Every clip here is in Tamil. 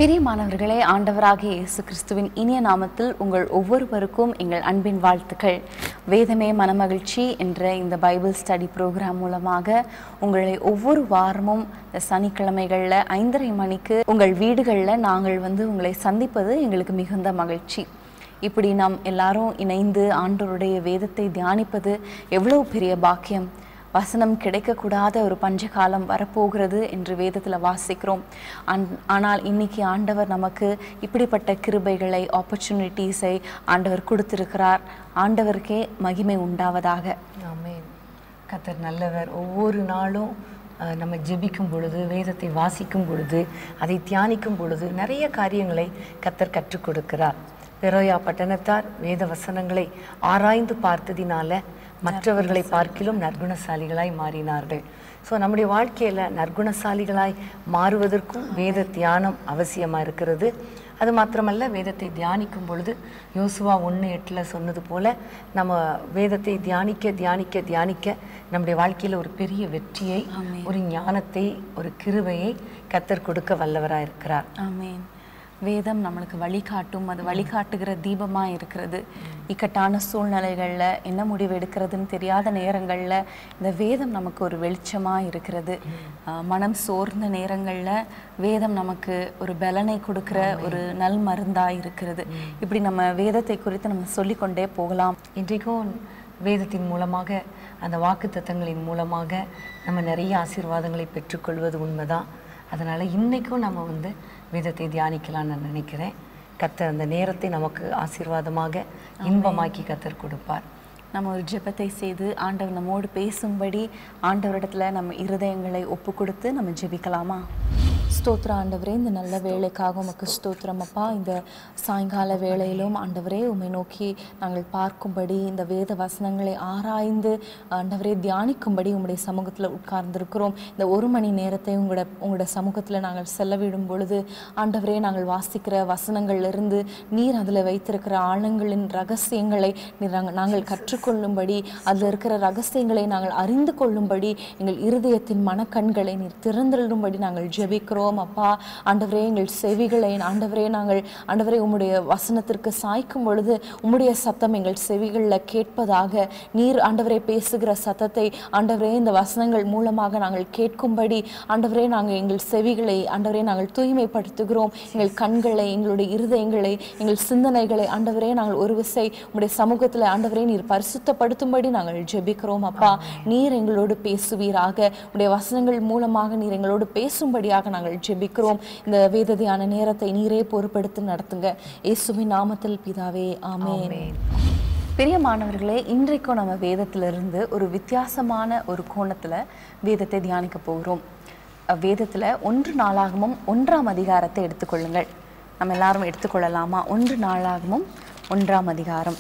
பிரியமானவர்களே ஆண்டவராகிய இயேசு கிறிஸ்துவின் இனிய நாமத்தில் உங்கள் ஒவ்வொருவருக்கும் எங்கள் அன்பின் வாழ்த்துக்கள் வேதமே மனமகிழ்ச்சி என்ற இந்த பைபிள் ஸ்டடி ப்ரோக்ராம் மூலமாக உங்களை ஒவ்வொரு வாரமும் இந்த சனிக்கிழமைகளில் ஐந்தரை மணிக்கு உங்கள் வீடுகளில் நாங்கள் வந்து உங்களை சந்திப்பது எங்களுக்கு மிகுந்த மகிழ்ச்சி இப்படி நாம் எல்லாரும் இணைந்து ஆண்டவருடைய வேதத்தை தியானிப்பது எவ்வளவு பெரிய பாக்கியம் வசனம் கிடைக்கக்கூடாத ஒரு பஞ்சகாலம் வரப்போகிறது என்று வேதத்தில் வாசிக்கிறோம் அன் ஆனால் இன்னைக்கு ஆண்டவர் நமக்கு இப்படிப்பட்ட கிருபைகளை ஆப்பர்ச்சுனிட்டிஸை ஆண்டவர் கொடுத்திருக்கிறார் ஆண்டவருக்கே மகிமை உண்டாவதாக ஆமென் கத்தர் நல்லவர் ஒவ்வொரு நாளும் அஹ், நம்ம ஜெபிக்கும் பொழுது வேதத்தை வாசிக்கும் பொழுது அதை தியானிக்கும் பொழுது நிறைய காரியங்களை கத்தர் கற்றுக் கொடுக்கிறார் பெரோயா பட்டணத்தார் வேத வசனங்களை ஆராய்ந்து பார்த்ததினால மற்றவர்களை பார்க்கிலும் நற்குணசாலிகளாய் மாறினார்கள் ஸோ நம்முடைய வாழ்க்கையில் நற்குணசாலிகளாய் மாறுவதற்கும் வேத தியானம் அவசியமாக இருக்கிறது அது மாத்திரமல்ல வேதத்தை தியானிக்கும் பொழுது யோசுவா ஒன்று எட்டில் சொன்னது போல நம்ம வேதத்தை தியானிக்க தியானிக்க தியானிக்க நம்முடைய வாழ்க்கையில் ஒரு பெரிய வெற்றியை ஒரு ஞானத்தை ஒரு கிருபையை கத்தர் கொடுக்க வல்லவராக இருக்கிறார் ஆமென் வேதம் நம்மளுக்கு வழிகாட்டும் அது வழிகாட்டுகிற தீபமாக இருக்கிறது இக்கட்டான சூழ்நிலைகளில் என்ன முடிவு எடுக்கிறதுன்னு தெரியாத நேரங்களில் இந்த வேதம் நமக்கு ஒரு வெளிச்சமாக இருக்கிறது ஆஹ் மனம் சோர்ந்த நேரங்களில் வேதம் நமக்கு ஒரு பலனை கொடுக்கிற ஒரு நல் மருந்தாக இருக்கிறது இப்படி நம்ம வேதத்தை குறித்து நம்ம சொல்லிக்கொண்டே போகலாம் இன்றைக்கும் வேதத்தின் மூலமாக அந்த வாக்குத்தத்தங்களின் மூலமாக நம்ம நிறைய ஆசீர்வாதங்களை பெற்றுக்கொள்வது உண்மைதான் அதனால் இன்றைக்கும் நம்ம வந்து வேதத்தை தியானிக்கலாம்னு நான் நினைக்கிறேன் கத்தர் அந்த நேரத்தை நமக்கு ஆசீர்வாதமாக இன்பமாக்கி கத்தர் கொடுப்பார் நம்ம ஒரு ஜெபத்தை செய்து ஆண்டவர் நம்மோடு பேசும்படி ஆண்டவரிடத்துல நம்ம இருதயங்களை ஒப்பு கொடுத்து நம்ம ஜெபிக்கலாமா ஸ்தோத்திர ஆண்டவரே இந்த நல்ல வேலைக்காக உமக்கு ஸ்தோத்திரம் அப்பா இந்த சாயங்கால வேளையிலும் ஆண்டவரே உம்மை நோக்கி நாங்கள் பார்க்கும்படி இந்த வேத வசனங்களை ஆராய்ந்து ஆண்டவரே தியானிக்கும்படி உம்முடைய சமூகத்தில் உட்கார்ந்திருக்கிறோம் இந்த ஒரு மணி நேரத்தை உங்களோட உங்களோட சமூகத்தில் நாங்கள் செலவிடும் பொழுது ஆண்டவரே நாங்கள் வாசிக்கிற வசனங்கள்லிருந்து நீர் அதில் வைத்திருக்கிற ஆழங்களின் ரகசியங்களை நீர் நாங்கள் நாங்கள் கற்றுக்கொள்ளும்படி அதில் இருக்கிற ரகசியங்களை நாங்கள் அறிந்து கொள்ளும்படி எங்கள் இருதயத்தின் மனக்கண்களை நீர் திறந்திரும்படி நாங்கள் ஜெபிக்கிறோம் அப்பா ஆண்டவரே எங்கள் செவிகளை ஆண்டவரே நாங்கள் ஆண்டவரே உம்முடைய வசனத்திற்கு சாய்க்கும் பொழுது உம்முடைய சத்தம் எங்கள் செவிகளில் கேட்பதாக நீர் ஆண்டவரே பேசுகிற சத்தத்தை ஆண்டவரே இந்த வசனங்கள் மூலமாக நாங்கள் கேட்கும்படி ஆண்டவரே நாங்கள் எங்கள் செவிகளை ஆண்டவரே நாங்கள் தூய்மைப்படுத்துகிறோம் எங்கள் கண்களை எங்களுடைய இருதயங்களை எங்கள் சிந்தனைகளை ஆண்டவரே நாங்கள் ஒரு விசை உம்முடைய சமூகத்தில் ஆண்டவரே நீர் பரிசுத்தப்படுத்தும்படி நாங்கள் ஜெபிக்கிறோம் அப்பா நீர் எங்களோடு பேசுவீராக உடைய வசனங்கள் மூலமாக நீர் எங்களோடு பேசும்படியாக நாங்கள் ஜெபிக்கிறோம் இந்த வேத தியான நேரத்தை நீரே பொறுப்பெடுத்து நடத்துங்க இயேசுவின் நாமத்தில் பிதாவே ஆமென் ஆமென். பிரியமானவர்களே இன்றைக்கும் நம்ம வேதத்திலிருந்து ஒரு வித்தியாசமான ஒரு கோணத்தில் வேதத்தை தியானிக்க போகிறோம் அஹ் வேதத்துல ஒன்று நாளாகமும் ஒன்றாம் அதிகாரத்தை எடுத்துக்கொள்ளுங்கள் நம்ம எல்லாரும் எடுத்துக்கொள்ளலாமா ஒன்று நாளாகமும் ஒன்றாம் அதிகாரம்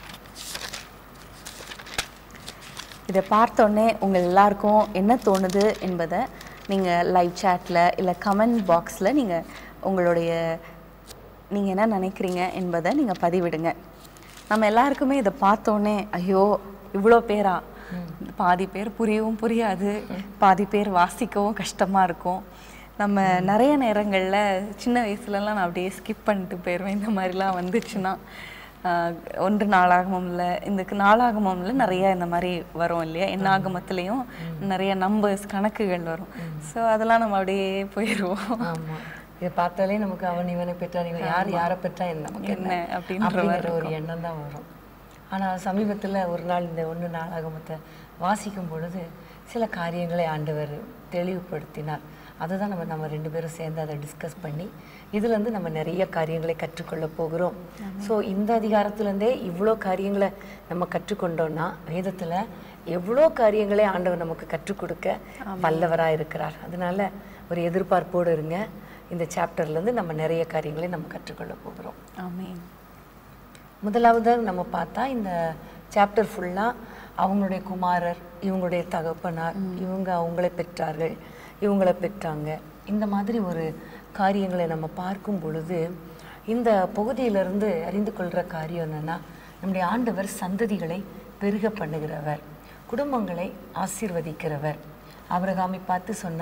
இதை பார்த்தோன்னே உங்கள் எல்லாருக்கும் என்ன தோணுது என்பதை நீங்கள் லைவ் சேட்டில் இல்லை கமெண்ட் பாக்ஸில் நீங்கள் உங்களுடைய நீங்கள் என்ன நினைக்கிறீங்க என்பதை நீங்கள் பதிவிடுங்க நம்ம எல்லாருக்குமே இதை பார்த்தோன்னே ஐயோ இவ்வளோ பேரா பாதி பேர் புரியவும் புரியாது பாதி பேர் வாசிக்கவும் கஷ்டமாக இருக்கும் நம்ம நிறைய நேரங்களில் சின்ன வயசுலலாம் நான் அப்படியே ஸ்கிப் பண்ணிட்டு போயிடுவேன் இந்த மாதிரிலாம் வந்துச்சுன்னா ஆஹ் ஒன்று நாளாகமம்ல இந்த நாளாகமம்ல நிறைய இந்த மாதிரி வரும் இல்லையா எண்ணாகமத்துலேயும் நிறைய நம்பர்ஸ் கணக்குகள் வரும் ஸோ அதெல்லாம் நம்ம அப்படியே போயிடுவோம் ஆமா இதை பார்த்தாலே நமக்கு அவன் இவனை பெற்றான் இவன் யார் யாரை பெற்றா என்ன நமக்கு என்ன என்ன அப்படின்ற அப்படிங்கிற ஒரு எண்ணம் தான் வரும் ஆனால் சமீபத்தில் ஒரு நாள் இந்த ஒன்று நாளாகமத்தை வாசிக்கும் பொழுது சில காரியங்களை ஆண்டவர் தெளிவுபடுத்தினார் அதை தான் நம்ம நம்ம ரெண்டு பேரும் சேர்ந்து அதை டிஸ்கஸ் பண்ணி இதுலேருந்து நம்ம நிறைய காரியங்களை கற்றுக்கொள்ள போகிறோம் ஸோ இந்த அதிகாரத்துலேருந்தே இவ்வளோ காரியங்களை நம்ம கற்றுக்கொண்டோம்னா வேதத்தில் எவ்வளோ காரியங்களை ஆண்டவர் நமக்கு கற்றுக் கொடுக்க வல்லவராக இருக்கிறார் அதனால ஒரு எதிர்பார்ப்போடு இருங்க இந்த சாப்டர்லேருந்து நம்ம நிறைய காரியங்களை நம்ம கற்றுக்கொள்ள போகிறோம் ஆமென் முதலாவது நம்ம பார்த்தா இந்த சாப்டர் ஃபுல்லாக அவங்களுடைய குமாரர் இவங்களுடைய தகப்பனார் இவங்க அவங்கள பெற்றார்கள் இவங்களை பெற்றாங்க இந்த மாதிரி ஒரு காரியங்களை நம்ம பார்க்கும் பொழுது இந்த பகுதியிலிருந்து அறிந்து கொள்கிற காரியம் என்னென்னா நம்முடைய ஆண்டவர் சந்ததிகளை பெருக பண்ணுகிறவர் குடும்பங்களை ஆசீர்வதிக்கிறவர் ஆபிரகாமை பார்த்து சொன்னார்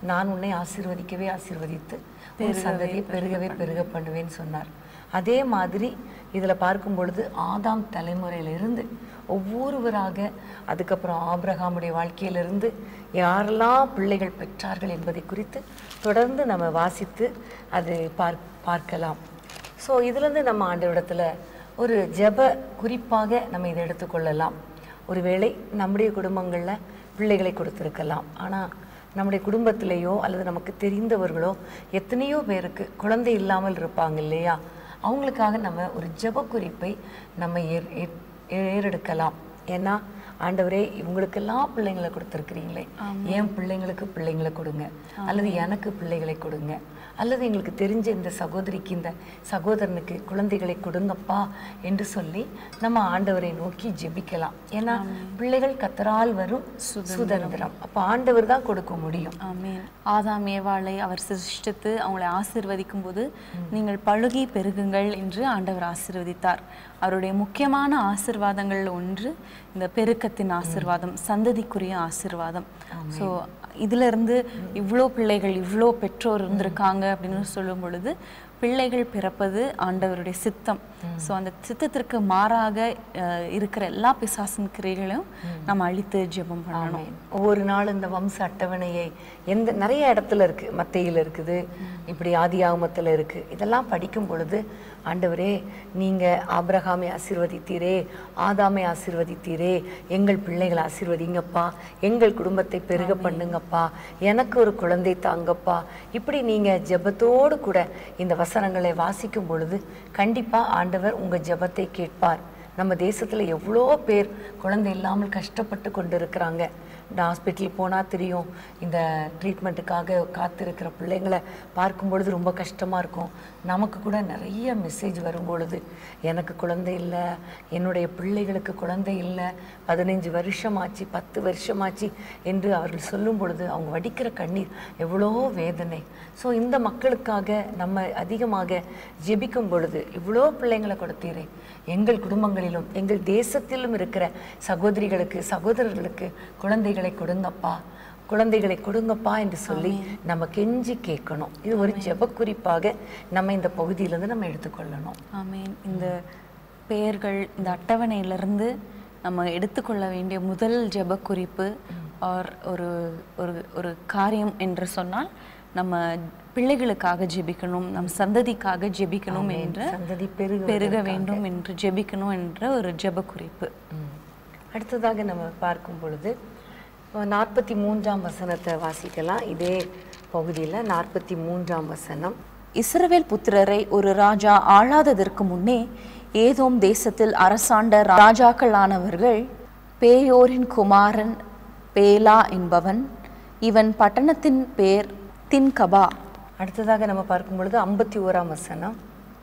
நான் உன்னை ஆசீர்வதிக்கவே ஆசீர்வதித்து உன் சந்ததியை பெருகவே பெருக பண்ணுவேன்னு சொன்னார் அதே மாதிரி இதில் பார்க்கும் பொழுது ஆதாம் தலைமுறையிலிருந்து ஒவ்வொருவராக அதுக்கப்புறம் ஆபிரகாமுடைய வாழ்க்கையிலிருந்து யாரெல்லாம் பிள்ளைகள் பெற்றார்கள் என்பதை குறித்து தொடர்ந்து நம்ம வாசித்து அது பார்க் பார்க்கலாம் ஸோ இதுலேருந்து நம்ம ஆண்டவரிடத்துல ஒரு ஜெப குறிப்பாக நம்ம இதை எடுத்துக்கொள்ளலாம் ஒருவேளை நம்முடைய குடும்பங்களில் பிள்ளைகளை கொடுத்துருக்கலாம் ஆனால் நம்முடைய குடும்பத்திலேயோ அல்லது நமக்கு தெரிந்தவர்களோ எத்தனையோ பேருக்கு குழந்தை இல்லாமல் இருப்பாங்க இல்லையா அவங்களுக்காக நம்ம ஒரு ஜெப குறிப்பை நம்ம ஏற் ஏற்- ஏறெடுக்கலாம் ஏன்னா ஆண்டவரே இவங்களுக்கெல்லாம் பிள்ளைங்களை கொடுத்துருக்கிறீங்களே என் பிள்ளைங்களுக்கு பிள்ளைங்களை கொடுங்க அல்லது எனக்கு பிள்ளைகளை கொடுங்க அல்லது எங்களுக்கு தெரிஞ்ச இந்த சகோதரிக்கு இந்த சகோதரனுக்கு குழந்தைகளை கொடுங்கப்பா என்று சொல்லி நம்ம ஆண்டவரை நோக்கி ஜெபிக்கலாம் ஏன்னா பிள்ளைகள் கத்தரால் வரும் சுதந்திரம் அப்போ ஆண்டவர் தான் கொடுக்க முடியும் ஆமென் ஆதாம் ஏவாளை அவர் சிருஷ்டித்து அவங்களை ஆசீர்வதிக்கும் போது நீங்கள் பழுகி பெருகுங்கள் என்று ஆண்டவர் ஆசீர்வதித்தார் அவருடைய முக்கியமான ஆசீர்வாதங்கள் ஒன்று இந்த பெருக்கத்தின் ஆசீர்வாதம் சந்ததிக்குரிய ஆசீர்வாதம் ஸோ இதுல இருந்து இவ்வளோ பிள்ளைகள் இவ்வளோ பெற்றோர் இருந்திருக்காங்க அப்படின்னு சொல்லும் பொழுது பிள்ளைகள் பிறப்பது ஆண்டவருடைய சித்தம் ஸோ அந்த சித்தத்திற்கு மாறாக அஹ், இருக்கிற எல்லா பிசாசின் கிரைகளையும் நம்ம அழித்து ஜெபம் பண்ணணும் ஆமென். ஒவ்வொரு நாளும் இந்த வம்ச அட்டவணையை எந்த நிறைய இடத்துல இருக்கு மத்தையில் இருக்குது இப்படி ஆதியாகமத்தில் இருக்கு இதெல்லாம் படிக்கும் பொழுது ஆண்டவரே நீங்க ஆபிரகாமை ஆசீர்வதித்தீரே ஆதாமை ஆசீர்வதித்தீரே எங்கள் பிள்ளைகளை ஆசீர்வதிங்கப்பா எங்கள் குடும்பத்தை பெருக பண்ணுங்கப்பா எனக்கு ஒரு குழந்தை தாங்கப்பா இப்படி நீங்க ஜெபத்தோடு கூட இந்த வசனங்களை வாசிக்கும் பொழுது கண்டிப்பா ஆண்டவர் உங்க ஜெபத்தை கேட்பார் நம்ம தேசத்துல எவ்வளோ பேர் குழந்தை இல்லாமல் கஷ்டப்பட்டு கொண்டு இருக்கிறாங்க இந்த ஹாஸ்பிட்டல் போனால் தெரியும் இந்த ட்ரீட்மெண்ட்டுக்காக காத்திருக்கிற பிள்ளைங்களை பார்க்கும் பொழுது ரொம்ப கஷ்டமாக இருக்கும் நமக்கு கூட நிறைய மெசேஜ் வரும் பொழுது எனக்கு குழந்தை இல்லை என்னுடைய பிள்ளைகளுக்கு குழந்தை இல்லை பதினைஞ்சு வருஷமாச்சு பத்து வருஷமாச்சு என்று அவர்கள் சொல்லும் பொழுது அவங்க வடிக்கிற கண்ணீர் எவ்வளோ வேதனை ஸோ இந்த மக்களுக்காக நம்ம அதிகமாக ஜெபிக்கும் பொழுது இவ்வளோ பிள்ளைங்களை கொடுத்தீரே எங்கள் குடும்பங்களிலும் எங்கள் தேசத்திலும் இருக்கிற சகோதரிகளுக்கு சகோதரர்களுக்கு குழந்தைகளை கொடுங்கப்பா குழந்தைகளை கொடுங்கப்பா என்று சொல்லி நம்ம கெஞ்சி கேட்கணும் இது ஒரு ஜெப குறிப்பாக நம்ம இந்த பகுதியிலேருந்து நம்ம எடுத்துக்கொள்ளணும் ஆமீன் இந்த பெயர்கள் இந்த அட்டவணையிலிருந்து நம்ம எடுத்துக்கொள்ள வேண்டிய முதல் ஜெப குறிப்பு ஆர் ஒரு ஒரு ஒரு காரியம் என்று சொன்னால் நம்ம பிள்ளைகளுக்காக ஜெபிக்கணும் நம் சந்ததிக்காக ஜெபிக்கணும் என்று சந்ததி பெருக பெருக வேண்டும் என்று ஜெபிக்கணும் என்ற ஒரு ஜெப குறிப்பு ம். அடுத்ததாக நம்ம பார்க்கும் பொழுது நாற்பத்தி மூன்றாம் வசனத்தை வாசிக்கலாம் இதே பகுதியில் நாற்பத்தி மூன்றாம் வசனம் இஸ்ரவேல் புத்திரரை ஒரு ராஜா ஆளாததற்கு முன்னே ஏதோம் தேசத்தில் அரசாண்ட ராஜாக்களானவர்கள் பேயோரின் குமாரன் பேலா என்பவன் இவன் பட்டணத்தின் பேர் தின்கபா அடுத்ததாக நம்ம பார்க்கும் பொழுது ஐம்பத்தி ஓராம் வசனம்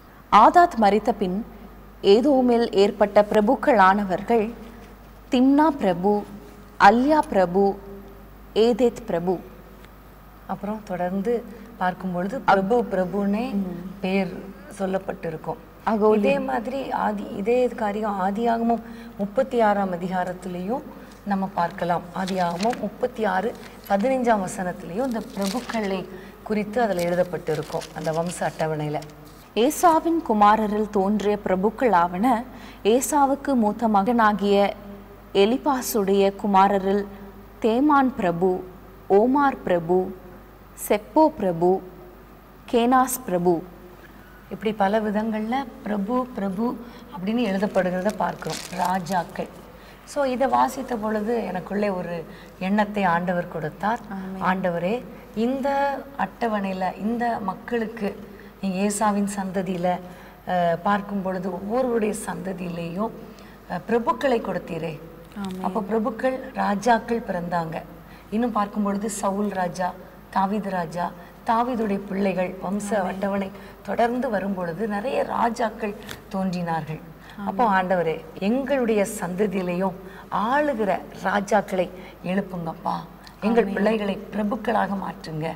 ஆதாத் மரித்த பின் ஏதோமில் ஏற்பட்ட பிரபுக்களானவர்கள் திம்னா பிரபு அல்யா பிரபு ஏதேத் பிரபு அப்புறம் தொடர்ந்து பார்க்கும் பொழுது பிரபு பிரபுனே பேர் சொல்லப்பட்டிருக்கும் இதே மாதிரி ஆதி இதே காரியம் ஆதியாகமும் முப்பத்தி ஆறாம் அதிகாரத்திலையும் நம்ம பார்க்கலாம் ஆதியாகமும் முப்பத்தி ஆறு பதினைஞ்சாம் வசனத்திலையும் இந்த பிரபுக்களை குறித்து அதில் எழுதப்பட்டிருக்கும் அந்த வம்ச அட்டவணையில் ஏசாவின் குமாரரில் தோன்றிய பிரபுக்களாவன ஏசாவுக்கு மூத்த மகனாகிய எலிபாசுடைய குமாரரில் தேமான் பிரபு ஓமார் பிரபு செப்போ பிரபு கேனாஸ் பிரபு இப்படி பல விதங்களில் பிரபு பிரபு அப்படின்னு எழுதப்படுகிறத பார்க்கிறோம் ராஜாக்கள் ஸோ இதை வாசித்த பொழுது எனக்குள்ளே ஒரு எண்ணத்தை ஆண்டவர் கொடுத்தார் ஆண்டவரே இந்த அட்டவணையில் இந்த மக்களுக்கு நீங்கள் ஏசாவின் சந்ததியில் பார்க்கும் பொழுது ஒவ்வொருவருடைய சந்ததியிலேயும் அஹ், பிரபுக்களை கொடுத்தீரே அப்போ பிரபுக்கள் ராஜாக்கள் பிறந்தாங்க இன்னும் பார்க்கும் பொழுது சவுல் ராஜா தாவீது ராஜா தாவீதுடைய பிள்ளைகள் வம்ச அட்டவணை தொடர்ந்து வரும் பொழுது நிறைய ராஜாக்கள் தோன்றினார்கள் அப்போ ஆண்டவரே எங்களுடைய சந்ததியிலையும் ஆளுகிற ராஜாக்களை எழுப்புங்கப்பா எங்கள் பிள்ளைகளை பிரபுக்களாக மாற்றுங்க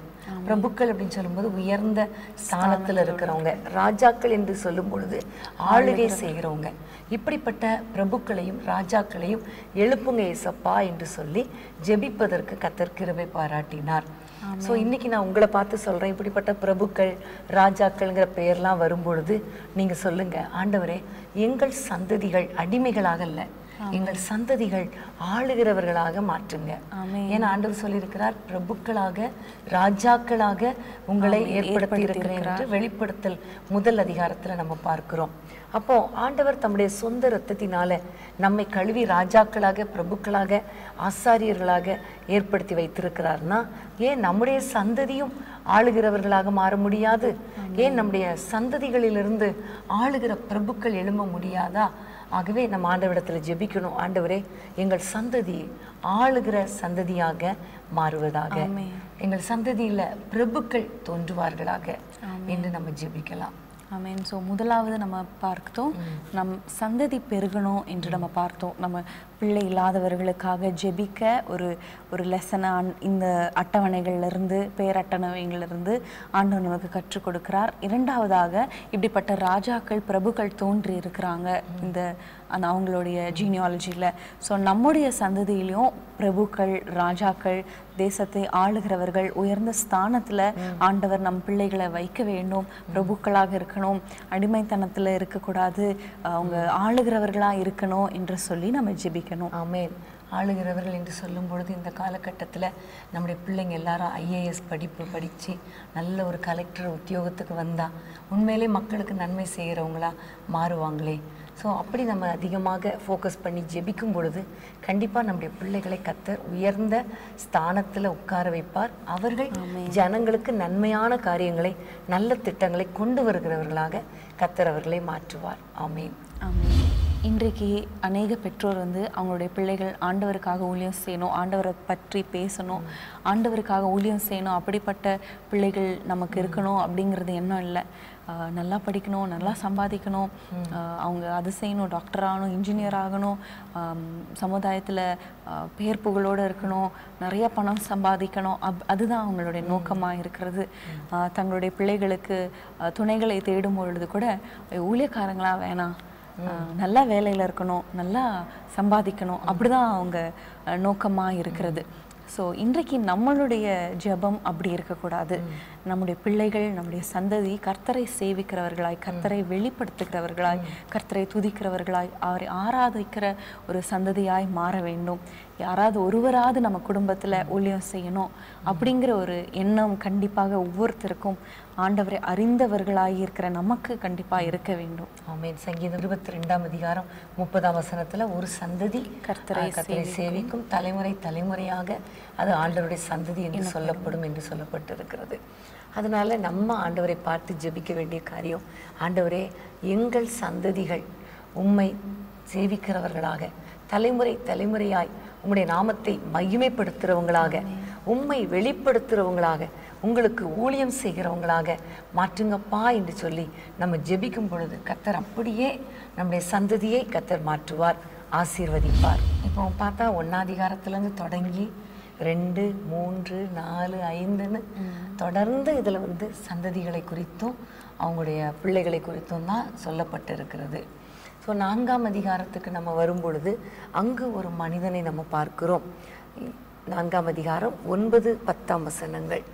பிரபுக்கள் அப்படின்னு சொல்லும்போது உயர்ந்த ஸ்தானத்துல இருக்கிறவங்க ராஜாக்கள் என்று சொல்லும் பொழுது ஆளுகை செய்கிறவங்க இப்படிப்பட்ட பிரபுக்களையும் ராஜாக்களையும் எழுப்புங்க ஏசப்பா என்று சொல்லி ஜெபிப்பதற்கு கத்தர் கிருபை பாராட்டினார் ஸோ இன்னைக்கு நான் உங்களை பார்த்து சொல்றேன் இப்படிப்பட்ட பிரபுக்கள் ராஜாக்கள்ங்கிற பெயர்லாம் வரும்பொழுது நீங்க சொல்லுங்க ஆண்டவரே எங்கள் சந்ததிகள் அடிமைகளாக அல்ல எங்கள் சந்ததிகள் ஆளுகிறவர்களாக மாற்றுங்க ஆமென். ஏன்னா ஆண்டவர் சொல்லியிருக்கிறார் பிரபுக்களாக ராஜாக்களாக உங்களை ஏற்படுத்தி இருக்கிறேன் என்று வெளிப்படுத்தல் முதல் அதிகாரத்துல நம்ம பார்க்கிறோம் அப்போ ஆண்டவர் தம்முடைய சொந்த இரத்தத்தினால நம்மை கழுவி ராஜாக்களாக பிரபுக்களாக ஆசாரியர்களாக ஏற்படுத்தி வைத்திருக்கிறார்னா ஏன் நம்முடைய சந்ததியும் ஆளுகிறவர்களாக மாற முடியாது ஏன் நம்முடைய சந்ததிகளிலிருந்து ஆளுகிற பிரபுக்கள் எழும்ப முடியாதா ஆகவே நம்ம ஆண்டவரிடத்துல ஜெபிக்கணும் ஆண்டவரே எங்கள் சந்ததி ஆளுகிற சந்ததியாக மாறுவதாக எங்கள் சந்ததியில பிரபுக்கள் தோன்றுவார்களாக என்று நம்ம ஜெபிக்கலாம் ஆமென் ஸோ முதலாவது நம்ம பார்த்தோம் நம் சந்ததி பெருகணும் என்று நம்ம பார்த்தோம் நம்ம பிள்ளை இல்லாதவர்களுக்காக ஜெபிக்க ஒரு ஒரு லெசனை இந்த அட்டவணைகள்ல இருந்து பேரட்டவணைகள்ல இருந்து ஆண்டவர் நமக்கு கற்றுக் கொடுக்கிறார் இரண்டாவதாக இப்படிப்பட்ட ராஜாக்கள் பிரபுக்கள் தோன்றி இருக்கிறாங்க இந்த அந்த அவங்களுடைய ஜீனியாலஜியில் ஸோ நம்முடைய சந்ததியிலையும் பிரபுக்கள் ராஜாக்கள் தேசத்தை ஆளுகிறவர்கள் உயர்ந்த ஸ்தானத்தில் ஆண்டவர் நம் பிள்ளைகளை வைக்க வேண்டும் பிரபுக்களாக இருக்கணும் அடிமைத்தனத்தில் இருக்கக்கூடாது அவங்க ஆளுகிறவர்களாக இருக்கணும் என்று சொல்லி நம்ம ஜெபிக்கணும் ஆமென் ஆளுகிறவர்கள் என்று சொல்லும் பொழுது இந்த காலகட்டத்தில் நம்முடைய பிள்ளைங்க எல்லாரும் ஐஏஎஸ் படிப்பு படித்து நல்ல ஒரு கலெக்டர் உத்தியோகத்துக்கு வந்தால் உண்மையிலே மக்களுக்கு நன்மை செய்கிறவங்களா மாறுவாங்களே ஸோ அப்படி நம்ம அதிகமாக ஃபோக்கஸ் பண்ணி ஜெபிக்கும் பொழுது கண்டிப்பாக நம்முடைய பிள்ளைகளை கத்தர் உயர்ந்த ஸ்தானத்தில் உட்கார வைப்பார் அவர்கள் ஜனங்களுக்கு நன்மையான காரியங்களை நல்ல திட்டங்களை கொண்டு வருகிறவர்களாக கத்தர் அவர்களை மாற்றுவார் ஆமென் ஆமென். இன்றைக்கு அநேக பெற்றோர் வந்து அவங்களுடைய பிள்ளைகள் ஆண்டவருக்காக ஊழியம் செய்யணும் ஆண்டவரை பற்றி பேசணும் ஆண்டவருக்காக ஊழியம் செய்யணும் அப்படிப்பட்ட பிள்ளைகள் நமக்கு இருக்கணும் அப்படிங்கிறது எண்ணம் இல்லை ஆஹ் நல்லா படிக்கணும் நல்லா சம்பாதிக்கணும் ஆஹ் அவங்க அது செய்யணும் டாக்டர் ஆகணும் இன்ஜினியர் ஆகணும் சமுதாயத்தில் பேர் புகழோடு இருக்கணும் நிறைய பணம் சம்பாதிக்கணும் அப் அதுதான் அவங்களுடைய நோக்கமாக இருக்கிறது ஆஹ் தங்களுடைய பிள்ளைகளுக்கு ஆஹ் துணைகளை தேடும் பொழுது கூட ஊழியக்காரங்களா வேணாம் ஆஹ் நல்ல வேலையில் இருக்கணும் நல்லா சம்பாதிக்கணும் அப்படிதான் அவங்க ஆஹ் நோக்கமா இருக்கிறது ஸோ இன்றைக்கு நம்மளுடைய ஜெபம் அப்படி இருக்கக்கூடாது நம்முடைய பிள்ளைகள் நம்முடைய சந்ததி கர்த்தரை சேவிக்கிறவர்களாய் கர்த்தரை வெளிப்படுத்துகிறவர்களாய் கர்த்தரை துதிக்கிறவர்களாய் அவரை ஆராதிக்கிற ஒரு சந்ததியாய் மாற வேண்டும் யாராவது ஒருவராவது நம்ம குடும்பத்துல ஊழியம் செய்யணும் அப்படிங்கிற ஒரு எண்ணம் கண்டிப்பாக ஒவ்வொருத்தருக்கும் ஆண்டவரை அறிந்தவர்களாய் இருக்கிற நமக்கு கண்டிப்பா இருக்க வேண்டும் ஆமென் சங்கீதம் இருபத்தி ரெண்டாம் அதிகாரம் முப்பதாம் வசனத்துல ஒரு சந்ததி கர்த்தரை ஆஹ், கர்த்தரை சேவிக்கும் தலைமுறை தலைமுறையாக அது ஆண்டவருடைய சந்ததி என்று சொல்லப்படும் என்று சொல்லப்பட்டிருக்கிறது அதனால நம்ம ஆண்டவரை பார்த்து ஜெபிக்க வேண்டிய காரியம் ஆண்டவரே எங்கள் சந்ததிகள் உம்மை சேவிக்கிறவர்களாக தலைமுறை தலைமுறையாய் உம்முடைய நாமத்தை மகிமைப்படுத்துறவங்களாக உம்மை வெளிப்படுத்துறவங்களாக உங்களுக்கு ஊழியம் செய்கிறவங்களாக மாற்றுங்கப்பா என்று சொல்லி நம்ம ஜெபிக்கும் பொழுது கத்தர் அப்படியே நம்முடைய சந்ததியை கத்தர் மாற்றுவார் ஆசீர்வதிப்பார் இப்போ பார்த்தா ஒன்னாதிகாரத்துலேருந்து தொடங்கி ரெண்டு மூன்று நாலு ஐந்துன்னு தொடர்ந்து இதில் வந்து சந்ததிகளை குறித்தும் அவங்களுடைய பிள்ளைகளை குறித்தும் தான் சொல்லப்பட்டிருக்கிறது ஸோ நான்காம் அதிகாரத்துக்கு நம்ம வரும் பொழுது அங்கு ஒரு மனிதனை நம்ம பார்க்கிறோம் நான்காம் அதிகாரம் ஒன்பது பத்தாம் வசனங்கள்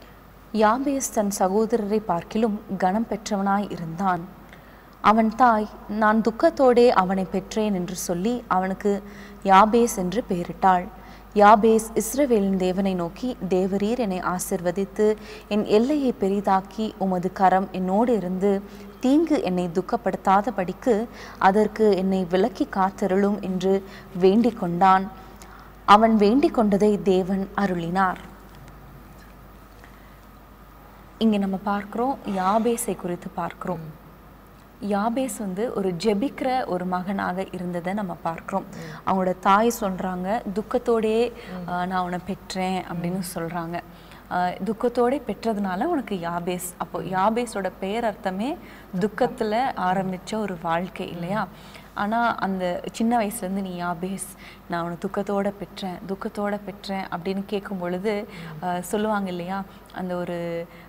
யாபேஸ் தன் சகோதரரை பார்க்கிலும் கனம் பெற்றவனாய் இருந்தான் அவன் தாய் நான் துக்கத்தோடே அவனை பெற்றேன் என்று சொல்லி அவனுக்கு யாபேஸ் என்று பெயரிட்டாள் யாபேஸ் இஸ்ரவேலின் தேவனை நோக்கி தேவரீர் என்னை ஆசிர்வதித்து என் எல்லையை பெரிதாக்கி உமது கரம் என்னோடு இருந்து தீங்கு என்னை துக்கப்படுத்தாதபடிக்கு அதற்கு என்னை விலக்கி காத்தருளும் என்று வேண்டிக் கொண்டான் அவன் வேண்டிக் கொண்டதை தேவன் அருளினார் இங்கே நம்ம பார்க்குறோம் யாபேஸை குறித்து பார்க்குறோம் யாபேஸ் வந்து ஒரு ஜெபிக்கிற ஒரு மகனாக இருந்ததை நம்ம பார்க்குறோம் அவங்களோட தாய் சொல்கிறாங்க துக்கத்தோடே ஆஹ், நான் உன்னை பெற்றேன் அப்படின்னு சொல்கிறாங்க ஆஹ், துக்கத்தோட பெற்றதுனால உனக்கு யாபேஸ் அப்போ யாபேஸோட பெயர் அர்த்தமே துக்கத்துல ஆரம்பிச்ச ஒரு வாழ்க்கை இல்லையா ஆனா அந்த சின்ன வயசுலேருந்து நீ யாபேஸ் நான் உன்னை துக்கத்தோட பெற்றேன் துக்கத்தோட பெற்றேன் அப்படின்னு கேட்கும் பொழுது ஆஹ், சொல்லுவாங்க இல்லையா அந்த ஒரு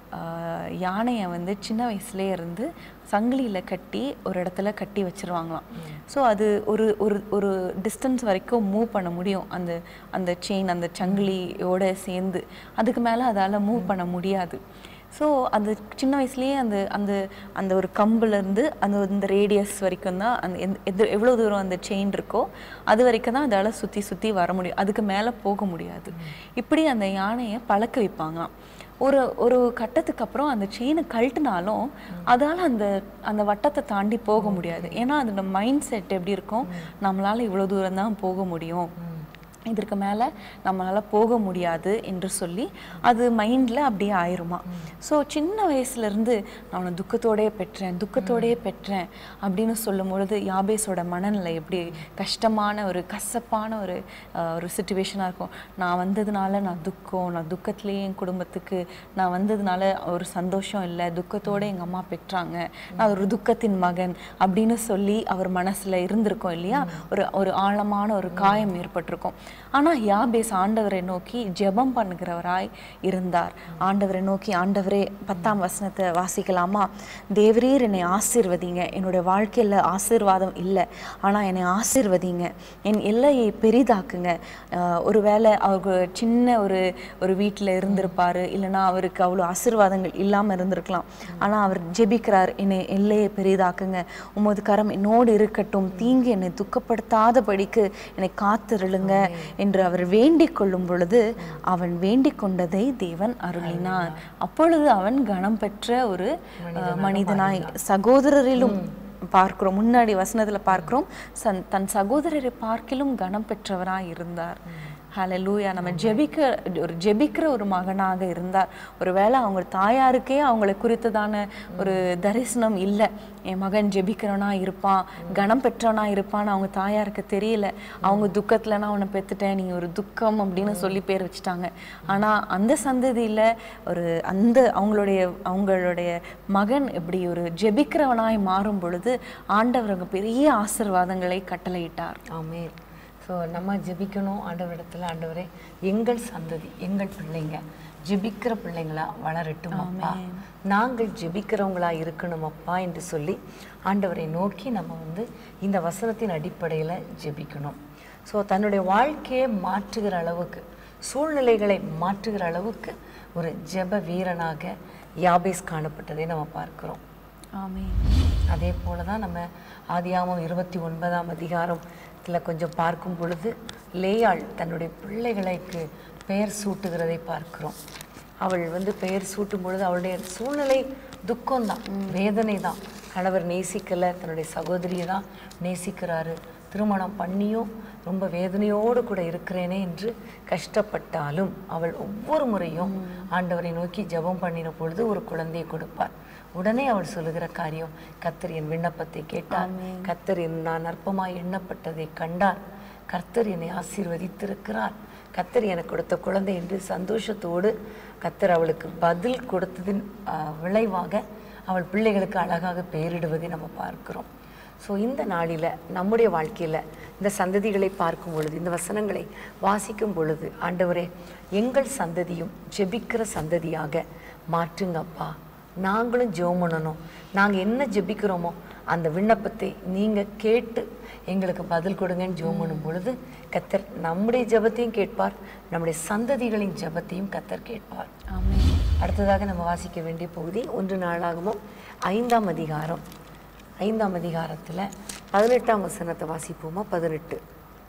ஆஹ், யானையை வந்து சின்ன வயசுலேயே இருந்து சங்கிலியில் கட்டி ஒரு இடத்துல கட்டி வச்சிருவாங்களாம் ஸோ அது ஒரு ஒரு ஒரு டிஸ்டன்ஸ் வரைக்கும் மூவ் பண்ண முடியும் அந்த அந்த செயின் அந்த சங்கிலியோட சேர்ந்து அதுக்கு மேலே அதால் மூவ் பண்ண முடியாது ஸோ அந்த சின்ன வயசுலேயே அந்த அந்த அந்த ஒரு கம்புலேருந்து அந்த இந்த ரேடியஸ் வரைக்கும் தான் அந்த எந்த எது எவ்வளோ தூரம் அந்த செயின் இருக்கோ அது வரைக்கும் தான் அதால் சுற்றி சுற்றி வர முடியும் அதுக்கு மேலே போக முடியாது இப்படி அந்த யானையை பழக்க வைப்பாங்களாம் ஒரு ஒரு கட்டத்துக்கு அப்புறம் அந்த செயினை கழட்டினாலும் அதால் அந்த அந்த வட்டத்தை தாண்டி போக முடியாது ஏன்னா அதோட மைண்ட் செட் எப்படி இருக்கும் நம்மளால இவ்வளோ தூரம் தான் போக முடியும் இதற்கு மேலே நம்மளால் போக முடியாது என்று சொல்லி அது மைண்டில் அப்படியே ஆயிருமா ஸோ சின்ன வயசுலேருந்து நான் உன்னை துக்கத்தோடயே பெற்றேன் துக்கத்தோடயே பெற்றேன் அப்படின்னு சொல்லும் பொழுது யாபேஸோட மனநிலை எப்படி கஷ்டமான ஒரு கசப்பான ஒரு அஹ், ஒரு சுச்சுவேஷனாக இருக்கும் நான் வந்ததுனால நான் துக்கம் நான் துக்கத்திலேயே என் குடும்பத்துக்கு நான் வந்ததுனால ஒரு சந்தோஷம் இல்லை துக்கத்தோட எங்கள் அம்மா பெற்றாங்க நான் ஒரு துக்கத்தின் மகன் அப்படின்னு சொல்லி அவர் மனசில் இருந்திருக்கோம் இல்லையா ஒரு ஒரு ஆழமான ஒரு காயம் ஏற்பட்டிருக்கும் ஆனால் யாபேஸ் ஆண்டவரை நோக்கி ஜெபம் பண்ணுகிறவராய் இருந்தார் ஆண்டவரை நோக்கி ஆண்டவரே பத்தாம் வசனத்தை வாசிக்கலாமா தேவரீர் என்னை ஆசீர்வதிங்க என்னோட வாழ்க்கையில் ஆசீர்வாதம் இல்லை ஆனால் என்னை ஆசீர்வதிங்க என் எல்லையை பெரிதாக்குங்க ஆஹ் ஒருவேளை அவருக்கு சின்ன ஒரு ஒரு வீட்டில் இருந்திருப்பாரு இல்லைன்னா அவருக்கு அவ்வளோ ஆசீர்வாதங்கள் இல்லாமல் இருந்திருக்கலாம் ஆனால் அவர் ஜெபிக்கிறார் என்னை எல்லையை பெரிதாக்குங்க உமது கரம் என்னோடு இருக்கட்டும் தீங்கு என்னை துக்கப்படுத்தாதபடிக்கு என்னை காத்திருளுங்க என்று அவர் வேண்டிக் கொள்ளும் பொழுது அவன் வேண்டிக் கொண்டதை தேவன் அருளினார் அப்பொழுது அவன் கனம் பெற்ற ஒரு அஹ், மனிதனாய் சகோதரரிலும் பார்க்கிறோம் முன்னாடி வசனத்துல பார்க்கிறோம் சன் தன் சகோதரரை பார்க்கிலும் கனம் பெற்றவராய் இருந்தார் ஹalleluya நம்ம ஜெபிக்க ஒரு ஜெபிக்கிற ஒரு மகனாக இருந்தார் ஒருவேளை அவங்க தாயாருக்கே அவங்கள குறித்ததான ஒரு தரிசனம் இல்லை என் மகன் ஜெபிக்கிறவனா இருப்பான் கனம் பெற்றவனா இருப்பான்னு அவங்க தாயாருக்கு தெரியல அவங்க துக்கத்துல நான் உன்னை பெத்துட்டேன் நீ ஒரு துக்கம் அப்படின்னு சொல்லி பேர் வச்சுட்டாங்க ஆனா அந்த சந்ததியில ஒரு அந்த அவங்களுடைய அவங்களுடைய மகன் இப்படி ஒரு ஜெபிக்கிறவனாய் மாறும் பொழுது ஆண்டவர் அங்க பெரிய ஆசீர்வாதங்களை கட்டளையிட்டார் ஆமென் ஸோ நம்ம ஜெபிக்கணும் ஆண்டவரிடத்துல ஆண்டவரே எங்கள் சந்ததி எங்கள் பிள்ளைங்க ஜெபிக்கிற பிள்ளைங்களா வளரட்டும் அப்பா நாங்கள் ஜெபிக்கிறவங்களா இருக்கணும் அப்பா என்று சொல்லி ஆண்டவரை நோக்கி நம்ம வந்து இந்த வசனத்தின் அடிப்படையில் ஜெபிக்கணும் ஸோ தன்னுடைய வாழ்க்கையை மாற்றுகிற அளவுக்கு சூழ்நிலைகளை மாற்றுகிற அளவுக்கு ஒரு ஜெப வீரனாக யாபேஸ் காணப்பட்டதை நம்ம பார்க்கிறோம் ஆமென் அதே போல தான் நம்ம ஆதியாமம் இருபத்தி ஒன்பதாம் அதிகாரத்தில் கொஞ்சம் பார்க்கும் பொழுது லேயாள் தன்னுடைய பிள்ளைகளுக்கு பெயர் சூட்டுகிறதை பார்க்கிறோம் அவள் வந்து பெயர் சூட்டும் பொழுது அவளுடைய சூழ்நிலை துக்கம்தான் வேதனை தான் கணவர் நேசிக்கலை தன்னுடைய சகோதரியை தான் நேசிக்கிறாரு திருமணம் பண்ணியும் ரொம்ப வேதனையோடு கூட இருக்கிறேனே என்று கஷ்டப்பட்டாலும் அவள் ஒவ்வொரு முறையும் ஆண்டவரை நோக்கி ஜெபம் பண்ணின பொழுது ஒரு குழந்தையை கொடுப்பார் உடனே அவள் சொல்லுகிற காரியம் கத்தர் என் விண்ணப்பத்தை கேட்டார் கத்தர் என் நான் அற்பமாய் எண்ணப்பட்டதை கண்டார் கர்த்தர் என்னை ஆசீர்வதித்திருக்கிறார் கத்தர் எனக்கு கொடுத்த குழந்தை என்று சந்தோஷத்தோடு கத்தர் அவளுக்கு பதில் கொடுத்ததின் ஆஹ், விளைவாக அவள் பிள்ளைகளுக்கு அழகாக பெயரிடுவதை நம்ம பார்க்கிறோம் ஸோ இந்த நாளில் நம்முடைய வாழ்க்கையில் இந்த சந்ததிகளை பார்க்கும் பொழுது இந்த வசனங்களை வாசிக்கும் பொழுது ஆண்டவரே எங்கள் சந்ததியும் ஜெபிக்கிற சந்ததியாக மாற்றுங்கப்பா நாங்களும் ஜெபம் பண்ணணும் நாங்கள் என்ன ஜெபிக்கிறோமோ அந்த விண்ணப்பத்தை நீங்கள் கேட்டு எங்களுக்கு பதில் கொடுங்கன்னு ஜெபம் பண்ணும் பொழுது கத்தர் நம்முடைய ஜெபத்தையும் கேட்பார் நம்முடைய சந்ததிகளின் ஜெபத்தையும் கத்தர் கேட்பார் ஆமென் அடுத்ததாக நம்ம வாசிக்க வேண்டிய பகுதி ஒன்று நாளாகவும் ஐந்தாம் அதிகாரம் ஐந்தாம் அதிகாரத்தில் பதினெட்டாம் வசனத்தை வாசிப்போமா பதினெட்டு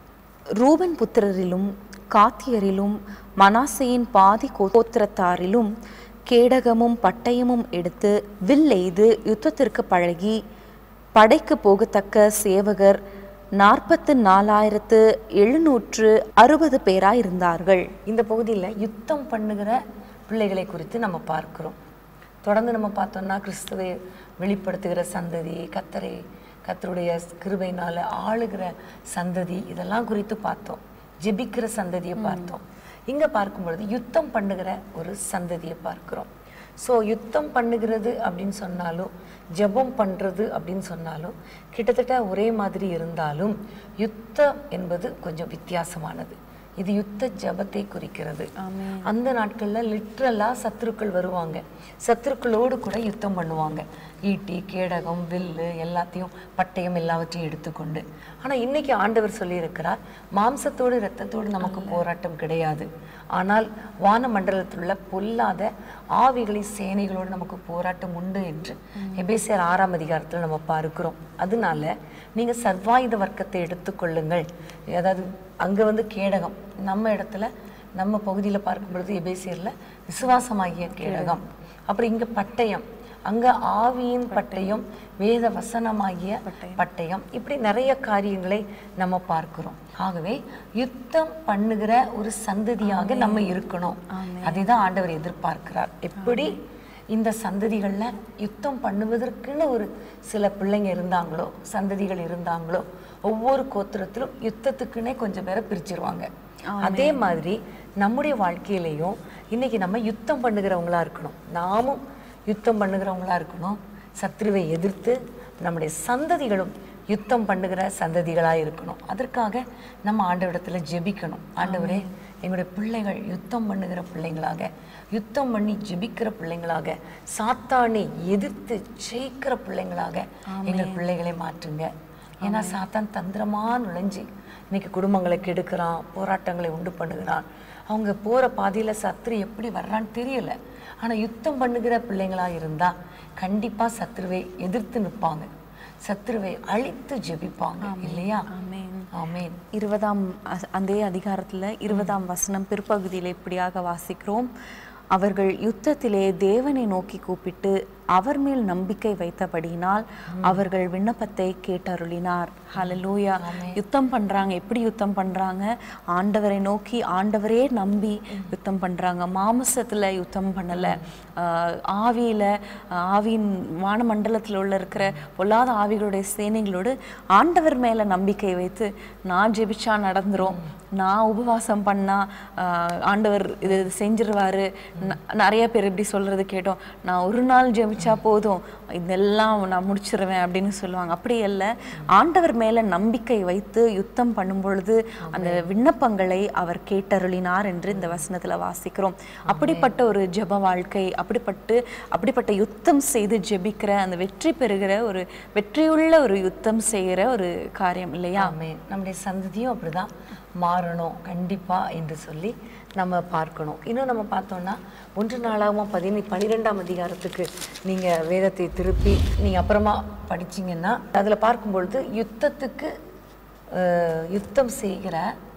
ரூபன் புத்திரரிலும் காத்தியரிலும் மனாசையின் பாதி கோத்திரத்தாரிலும் கேடகமும் பட்டயமும் எடுத்து வில் எய்து யுத்தத்திற்கு பழகி படைக்கு போகத்தக்க சேவகர் நாற்பத்து நாலாயிரத்து எழுநூற்று அறுபது பேராய் இருந்தார்கள் இந்த பகுதியில் யுத்தம் பண்ணுகிற பிள்ளைகளை குறித்து நம்ம பார்க்கிறோம் தொடர்ந்து நம்ம பார்த்தோம்னா கிறிஸ்துவை வெளிப்படுத்துகிற சந்ததி கத்தரை கத்தருடைய கிருபையினால ஆளுகிற சந்ததி இதெல்லாம் குறித்து பார்த்தோம் ஜெபிக்கிற சந்ததியை பார்த்தோம் இங்க பார்க்கும் பொழுது யுத்தம் பண்ணுகிற ஒரு சந்ததியை பார்க்கிறோம் ஸோ யுத்தம் பண்ணுகிறது அப்படின்னு சொன்னாலும் ஜெபம் பண்றது அப்படின்னு சொன்னாலும் கிட்டத்தட்ட ஒரே மாதிரி இருந்தாலும் யுத்தம் என்பது கொஞ்சம் வித்தியாசமானது இது யுத்த ஜெபத்தை குறிக்கிறது ஆமென். அந்த நாட்கள்ல லிட்ரலா சத்துருக்கள் வருவாங்க சத்துருக்களோடு கூட யுத்தம் பண்ணுவாங்க ஈட்டி கேடகம் வில்லு எல்லாத்தையும் பட்டயம் எல்லாவற்றையும் எடுத்துக்கொண்டு ஆனா இன்னைக்கு ஆண்டவர் சொல்லியிருக்கிறார் மாம்சத்தோடு இரத்தத்தோடு நமக்கு போராட்டம் கிடையாது ஆனால் வான மண்டலத்தில் உள்ள பொல்லாத ஆவிகளை சேனைகளோடு நமக்கு போராட்டம் உண்டு என்று எபேசியர் ஆறாம் அதிகாரத்தில் நம்ம பார்க்கிறோம் அதனால நீங்க சர்வாயுத வர்க்கத்தை எடுத்துக்கொள்ளுங்கள் அதாவது அங்க வந்து கேடகம் நம்ம இடத்துல நம்ம பகுதியில பார்க்கும் பொழுது எபேசியர்ல விசுவாசமாகிய கேடகம் அப்புறம் இங்க பட்டயம் அங்க ஆவியின் பட்டயம் வேத வசனமாகிய பட்டயம் இப்படி நிறைய காரியங்களை நம்ம பார்க்கிறோம் ஆகவே யுத்தம் பண்ணுகிற ஒரு சந்ததியாக நம்ம இருக்கணும் அதுதான் ஆண்டவர் எதிர்பார்க்கிறார் எப்படி இந்த சந்ததிகள்ல யுத்தம் பண்ணுவதற்குன்னு ஒரு சில பிள்ளைங்க இருந்தாங்களோ சந்ததிகள் இருந்தாங்களோ ஒவ்வொரு கோத்திரத்திலும் யுத்தத்துக்குன்னே கொஞ்சம் பேரை பிரிச்சிருவாங்க அதே மாதிரி நம்முடைய வாழ்க்கையிலையும் இன்னைக்கு நம்ம யுத்தம் பண்ணுகிறவங்களா இருக்கணும் நாமும் யுத்தம் பண்ணுகிறவங்களா இருக்கணும் சத்ருவை எதிர்த்து நம்முடைய சந்ததிகளும் யுத்தம் பண்ணுகிற சந்ததிகளா இருக்கணும் அதற்காக நம்ம ஆண்டவரிடத்துல ஜெபிக்கணும் ஆண்டவரே எங்களுடைய பிள்ளைகள் யுத்தம் பண்ணுகிற பிள்ளைங்களாக யுத்தம் பண்ணி ஜெபிக்கிற பிள்ளைங்களாக சாத்தானை எதிர்த்து ஜெயிக்கிற பிள்ளைங்களாக எங்கள் பிள்ளைகளை மாற்றுங்க ஏன்னா சாத்தான் தந்திரமா நுழைஞ்சு இன்னைக்கு குடும்பங்களை கெடுக்கிறான் போராட்டங்களை உண்டு பண்ணுகிறான் அவங்க போற பாதையில சத்ரு எப்படி வர்றான்னு தெரியல ஆனா யுத்தம் பண்ணுகிற பிள்ளைங்களா இருந்தா கண்டிப்பா சத்ருவை எதிர்த்து நிற்பாங்க சத்ருவை அழித்து ஜெபிப்பாங்க இல்லையா ஆமென் ஆமென் இருபதாம் அ- அதே அதிகாரத்துல இருபதாம் வசனம் பிற்பகுதியில் இப்படியாக வாசிக்கிறோம் அவர்கள் யுத்தத்திலே தேவனை நோக்கி கூப்பிட்டு அவர் மேல் நம்பிக்கை வைத்தபடியினால் அவர்கள் விண்ணப்பத்தை கேட்டருளினார் ஹalleluya யுத்தம் பண்றாங்க எப்படி யுத்தம் பண்றாங்க ஆண்டவரை நோக்கி ஆண்டவரே நம்பி யுத்தம் பண்றாங்க மாமிசத்துல யுத்தம் பண்ணல ஆஹ் ஆவியில ஆஹ் ஆவியின் வானமண்டலத்தில் உள்ள இருக்கிற பொல்லாத ஆவிகளுடைய சேனைகளோடு ஆண்டவர் மேல நம்பிக்கை வைத்து நான் ஜெபிச்சா நடந்துரும் நான் உபவாசம் பண்ணா ஆஹ் ஆண்டவர் இது செஞ்சிருவாரு ந- நிறைய பேர் இப்படி சொல்றது கேட்டோம் நான் ஒரு நாள் ஜெபிச்சா போதும் இதெல்லாம் நான் முடிச்சிருவேன் அப்படின்னு சொல்லுவாங்க அப்படி அல்ல ஆண்டவர் மேல நம்பிக்கை வைத்து யுத்தம் பண்ணும் பொழுது அந்த விண்ணப்பங்களை அவர் கேட்டருளினார் என்று இந்த வசனத்துல வாசிக்கிறோம் அப்படிப்பட்ட ஒரு ஜெப வாழ்க்கை அப்படிப்பட்டு அப்படிப்பட்ட யுத்தம் செய்து ஜெபிக்கிற அந்த வெற்றி பெறுகிற ஒரு வெற்றியுள்ள ஒரு யுத்தம் செய்கிற ஒரு காரியம் இல்லையா ஆமென் நம்முடைய சந்ததியும் அப்படிதான் மாறணும் கண்டிப்பா என்று சொல்லி நம்ம பார்க்கணும் இன்னும் நம்ம பார்த்தோம்னா ஒன்று நாளாகவும் பதினி பன்னிரெண்டாம் அதிகாரத்துக்கு நீங்க வேதத்தை திருப்பி நீங்க அப்புறமா படிச்சீங்கன்னா அதுல பார்க்கும் பொழுது யுத்தத்துக்கு அஹ், யுத்தம் செய்கிற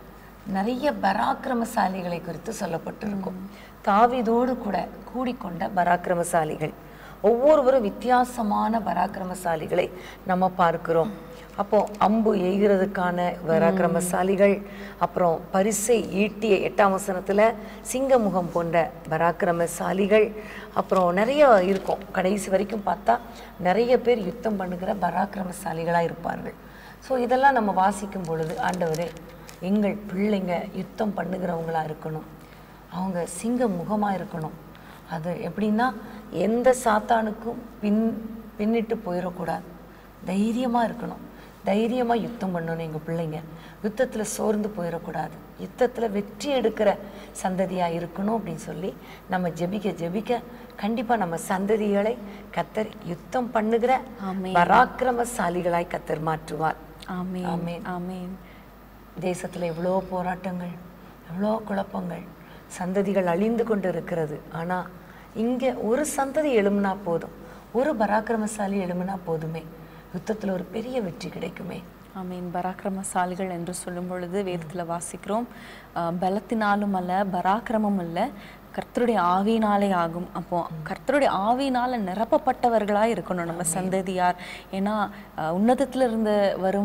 நிறைய பராக்கிரமசாலிகளை குறித்து சொல்லப்பட்டிருக்கும் தாவீதோடு கூட கூடிக்கொண்ட பராக்கிரமசாலிகள் ஒவ்வொருவரும் வித்தியாசமான பராக்கிரமசாலிகளை நம்ம பார்க்கிறோம் அப்போ அம்பு எய்கிறதுக்கான பராக்கிரமசாலிகள் அப்புறம் பரிசை ஈட்டிய எட்டாம் வசனத்துல சிங்கமுகம் போன்ற பராக்கிரமசாலிகள் அப்புறம் நிறைய இருக்கும் கடைசி வரைக்கும் பார்த்தா நிறைய பேர் யுத்தம் பண்ணுகிற பராக்கிரமசாலிகளா இருப்பார்கள் ஸோ இதெல்லாம் நம்ம வாசிக்கும் பொழுது ஆண்டவரே எங்கள் பிள்ளைங்க யுத்தம் பண்ணுகிறவங்களா இருக்கணும் அவங்க சிங்க முகமாக இருக்கணும் அது எப்படின்னா எந்த சாத்தானுக்கும் பின் பின்னிட்டு போயிடக்கூடாது தைரியமாக இருக்கணும் தைரியமாக யுத்தம் பண்ணணும் எங்கள் பிள்ளைங்க யுத்தத்தில் சோர்ந்து போயிடக்கூடாது யுத்தத்தில் வெற்றி எடுக்கிற சந்ததியாக இருக்கணும் அப்படின்னு சொல்லி நம்ம ஜெபிக்க ஜெபிக்க கண்டிப்பாக நம்ம சந்ததிகளை கத்தர் யுத்தம் பண்ணுகிற ஆமென். பராக்கிரமசாலிகளாய் கத்தர் மாற்றுவார் ஆமென் ஆமென். ஆமென் தேசத்தில் எவ்வளோ போராட்டங்கள் எவ்வளோ குழப்பங்கள் சந்ததிகள் அழிந்து கொண்டு இருக்கிறது ஆனால் இங்கே ஒரு சந்ததி எழும்புனா போதும் ஒரு பராக்கிரமசாலி எழும்புனா போதுமே யுத்தத்தில் ஒரு பெரிய வெற்றி கிடைக்குமே ஆமீன் பராக்கிரமசாலிகள் என்று சொல்லும் பொழுது வேதத்துல வாசிக்கிறோம் அஹ், பலத்தினாலும் அல்ல பராக்கிரமம் அல்ல கர்த்தருடைய ஆவியினாலே ஆகும் அப்போ கர்த்தருடைய ஆவியினால நிரப்பப்பட்டவர்களா இருக்கணும் நம்ம சந்ததியார் ஏன்னா அஹ், உன்னதத்துல இருந்து வரும்